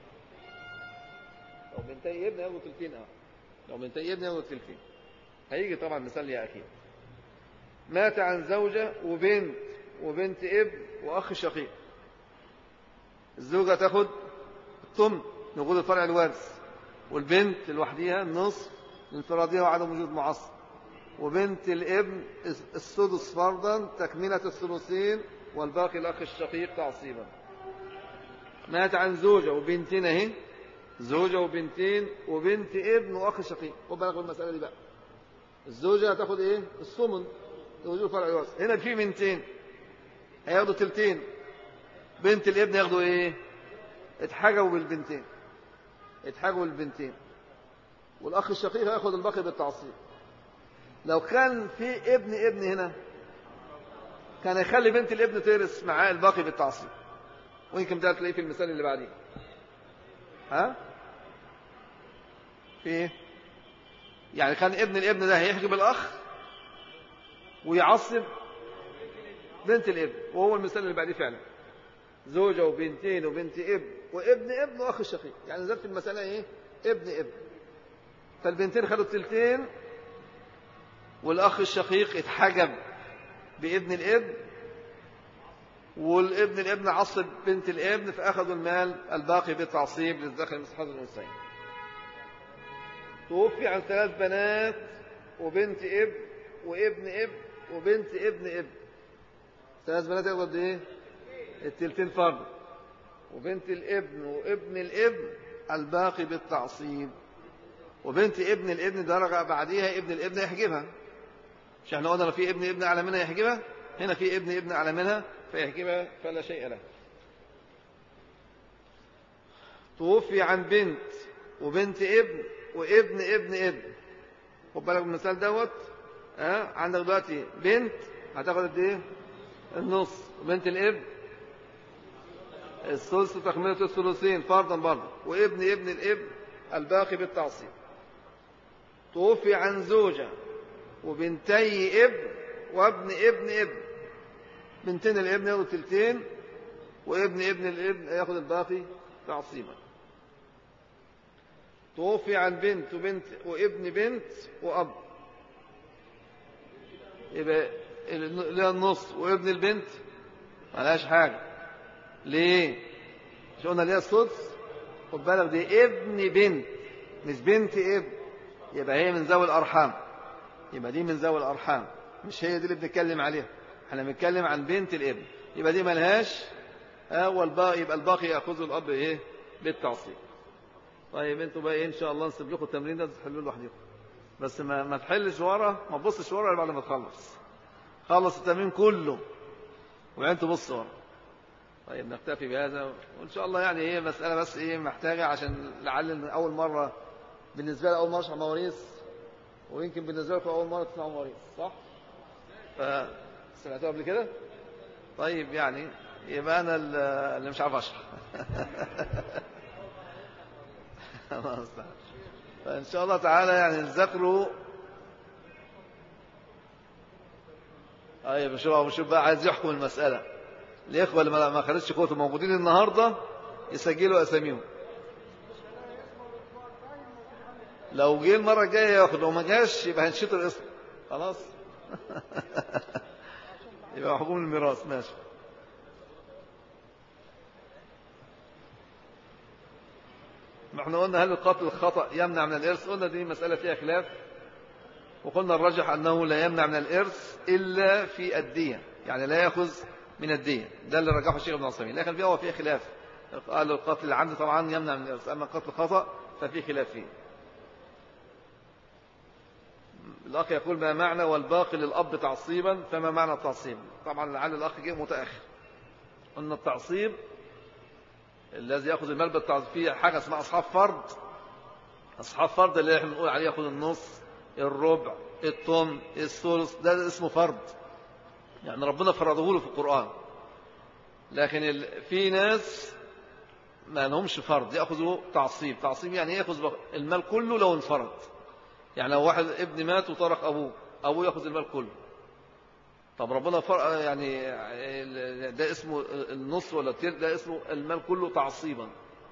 لو بنتي ابن ياخدوا تلتين اه لو بنتي ابن ياخدوا تلتين هيجي طبعا مثال يا أخي مات عن زوجة وبنت وبنت ابن وأخ شقيق الزوجة تاخد الثمن نقول الفرع الوارث والبنت لوحديها النصف انفرادية وعدم وجود معصب وبنت الابن السدس فرضا تكملة الثلثين والباقي الأخ الشقيق تعصيبا مات عن زوجة وبنتين اهي زوجة وبنتين وبنت ابن وأخ شقيق خد بالك من المسألة دي بقى الزوجة هتاخد ايه الثمن وجوه فرع الوارث هنا في بنتين هياخدوا تلتين بنت الابن ياخدوا ايه اتحجبوا بالبنتين اتحجبوا بالبنتين والاخ الشقيق هياخد الباقي بالتعصيب لو كان في ابن ابن هنا كان يخلي بنت الابن ترث معاه الباقي بالتعصيب ويمكن ده تلاقيه في المثال اللي بعديه ها في ايه يعني كان ابن الابن ده هيحجب الاخ ويعصب بنت الابن وهو المثال اللي بعديه فعلا زوجة وبنتين وبنت ابن وابن ابن واخ الشقيق يعني نزلت المسألة ايه ابن ابن فالبنتين خدوا التلتين والاخ الشقيق اتحجب بابن الابن والابن الابن عصب بنت الابن فاخذوا المال الباقي بالتعصيب للذكر مثل حظ الانثيين توفي عن ثلاث بنات وبنت ابن وابن ابن وبنت ابن ابن ثلاث بنات ياخدوا قد ايه التلتين فرد وبنت الابن وابن الابن الباقي بالتعصيب وبنت ابن الابن درجة بعديها ابن الابن يحجبها مش احنا قلنا في ابن ابن أعلى منها يحجبها هنا في ابن ابن أعلى منها فيحجبها فلا شيء له توفي عن بنت وبنت ابن وابن ابن ابن خد بالك من المثال دوت ها أه؟ عندك دلوقتي بنت هتاخد قد ايه النص وبنت الابن الثلث تكملة الثلثين فرضا برضه وابن ابن الابن الباقي بالتعصيب توفي عن زوجة وبنتي ابن وابن ابن ابن بنتين الابن ياخدوا تلتين وابن ابن الابن ياخد الباقي تعصيبا توفي عن بنت وبنت وابن بنت وأب يبقى لها النص وابن البنت ملهاش حاجة ليه؟ مش قلنا ليها السدس خد بالك دي ابن بنت مش بنت ابن يبقى هي من ذوي الأرحام يبقى دي من ذوي الأرحام مش هي دي اللي بنتكلم عليها احنا بنتكلم عن بنت الابن يبقى دي ملهاش اه والباقي يبقى الباقي ياخذه الاب ايه بالتعصيب طيب انتوا بقى ايه ان شاء الله نسيب لكم التمرين ده تحلوه لوحدكم بس ما ما تحلش ورا ما تبصش ورا بعد ما تخلص خلص التمرين كله وبعدين تبص ورا طيب نكتفي بهذا وان شاء الله يعني ايه مساله بس ايه محتاجه عشان لعل اول مره بالنسبه لي اول مره اشرح مواريث ويمكن بالنسبه لكم اول مره تسمعوا مواريث صح؟ فسمعتوها قبل كده؟ طيب يعني يبقى أنا اللي مش عارف أشرح فإن شاء الله تعالى يعني نذاكروا أيوة بشوف بشوف بقى عايز يحكم المسألة الإخوة اللي ما خدتش كتب موجودين النهاردة يسجلوا أساميهم لو جه المرة الجاية ياخد لو ما جاش يبقى هنشطر اسمه خلاص يبقى حكم الميراث ماشي ما احنا قلنا هل القتل الخطأ يمنع من الإرث قلنا دي مسألة فيها خلاف وقلنا الرجح أنه لا يمنع من الإرث إلا في الدية يعني لا يأخذ من الدية ده اللي رجحه الشيخ ابن عثيمين لكن فيه هو فيه خلاف قال القتل العمد طبعا يمنع من الإرث أما القتل الخطأ ففي خلاف فيه الأخ يقول ما معنى والباقي للأب تعصيبا فما معنى التعصيب طبعا لعل الأخ جه متأخر أن التعصيب الذي يأخذ المال بالتعصيب فيه حاجة اسمها أصحاب فرض أصحاب فرض اللي احنا بنقول عليه يأخذ النص الربع الطم الثلث ده اسمه فرض يعني ربنا فرضه له في القرآن لكن في ناس ما لهمش فرض يأخذوا تعصيب تعصيب يعني يأخذ المال كله لو انفرد يعني لو واحد ابن مات وترك أبوه أبوه يأخذ المال كله طب ربنا فرق يعني ده اسمه النص ولا التلت ده اسمه المال كله تعصيبا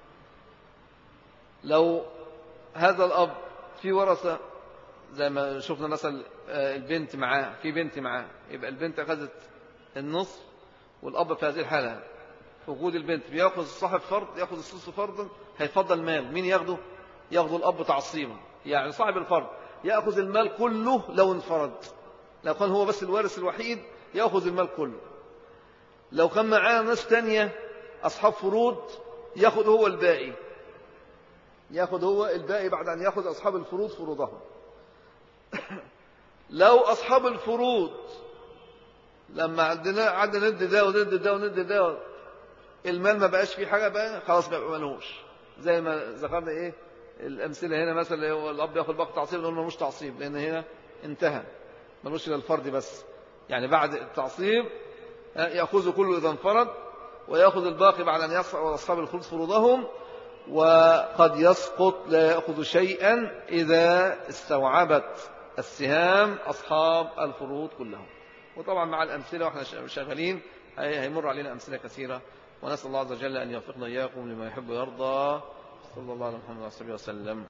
لو هذا الأب في ورثة زي ما شفنا مثلا البنت معاه في بنت معاه يبقى البنت أخذت النص والأب في هذه الحالة في وجود البنت بياخذ صاحب فرض ياخذ السدس فرضا هيفضل مال مين ياخده ياخده الأب تعصيبا يعني صاحب الفرض يأخذ المال كله لو انفرد لو كان هو بس الوارث الوحيد يأخذ المال كله لو كان معاه ناس تانية أصحاب فروض يأخذ هو الباقي يأخذ هو الباقي بعد أن يأخذ أصحاب الفروض فروضهم لو أصحاب الفروض لما عندنا عندنا ند ده وند ده وند ده المال ما بقاش فيه حاجة بقى خلاص ما ملهوش زي ما ذكرنا ايه الأمثلة هنا مثلا هو الأب ياخد باقي تعصيب نقول ملوش تعصيب لأن هنا انتهى ملوش إلى الفرد بس يعني بعد التعصيب يأخذ كله إذا انفرد ويأخذ الباقي بعد أن يصعد أصحاب الخلود فروضهم وقد يسقط لا يأخذ شيئا إذا استوعبت السهام أصحاب الفروض كلهم وطبعا مع الأمثلة وإحنا شغالين هيمر علينا أمثلة كثيرة ونسأل الله عز وجل أن يوفقنا إياكم لما يحب ويرضى صلى الله عليه وسلم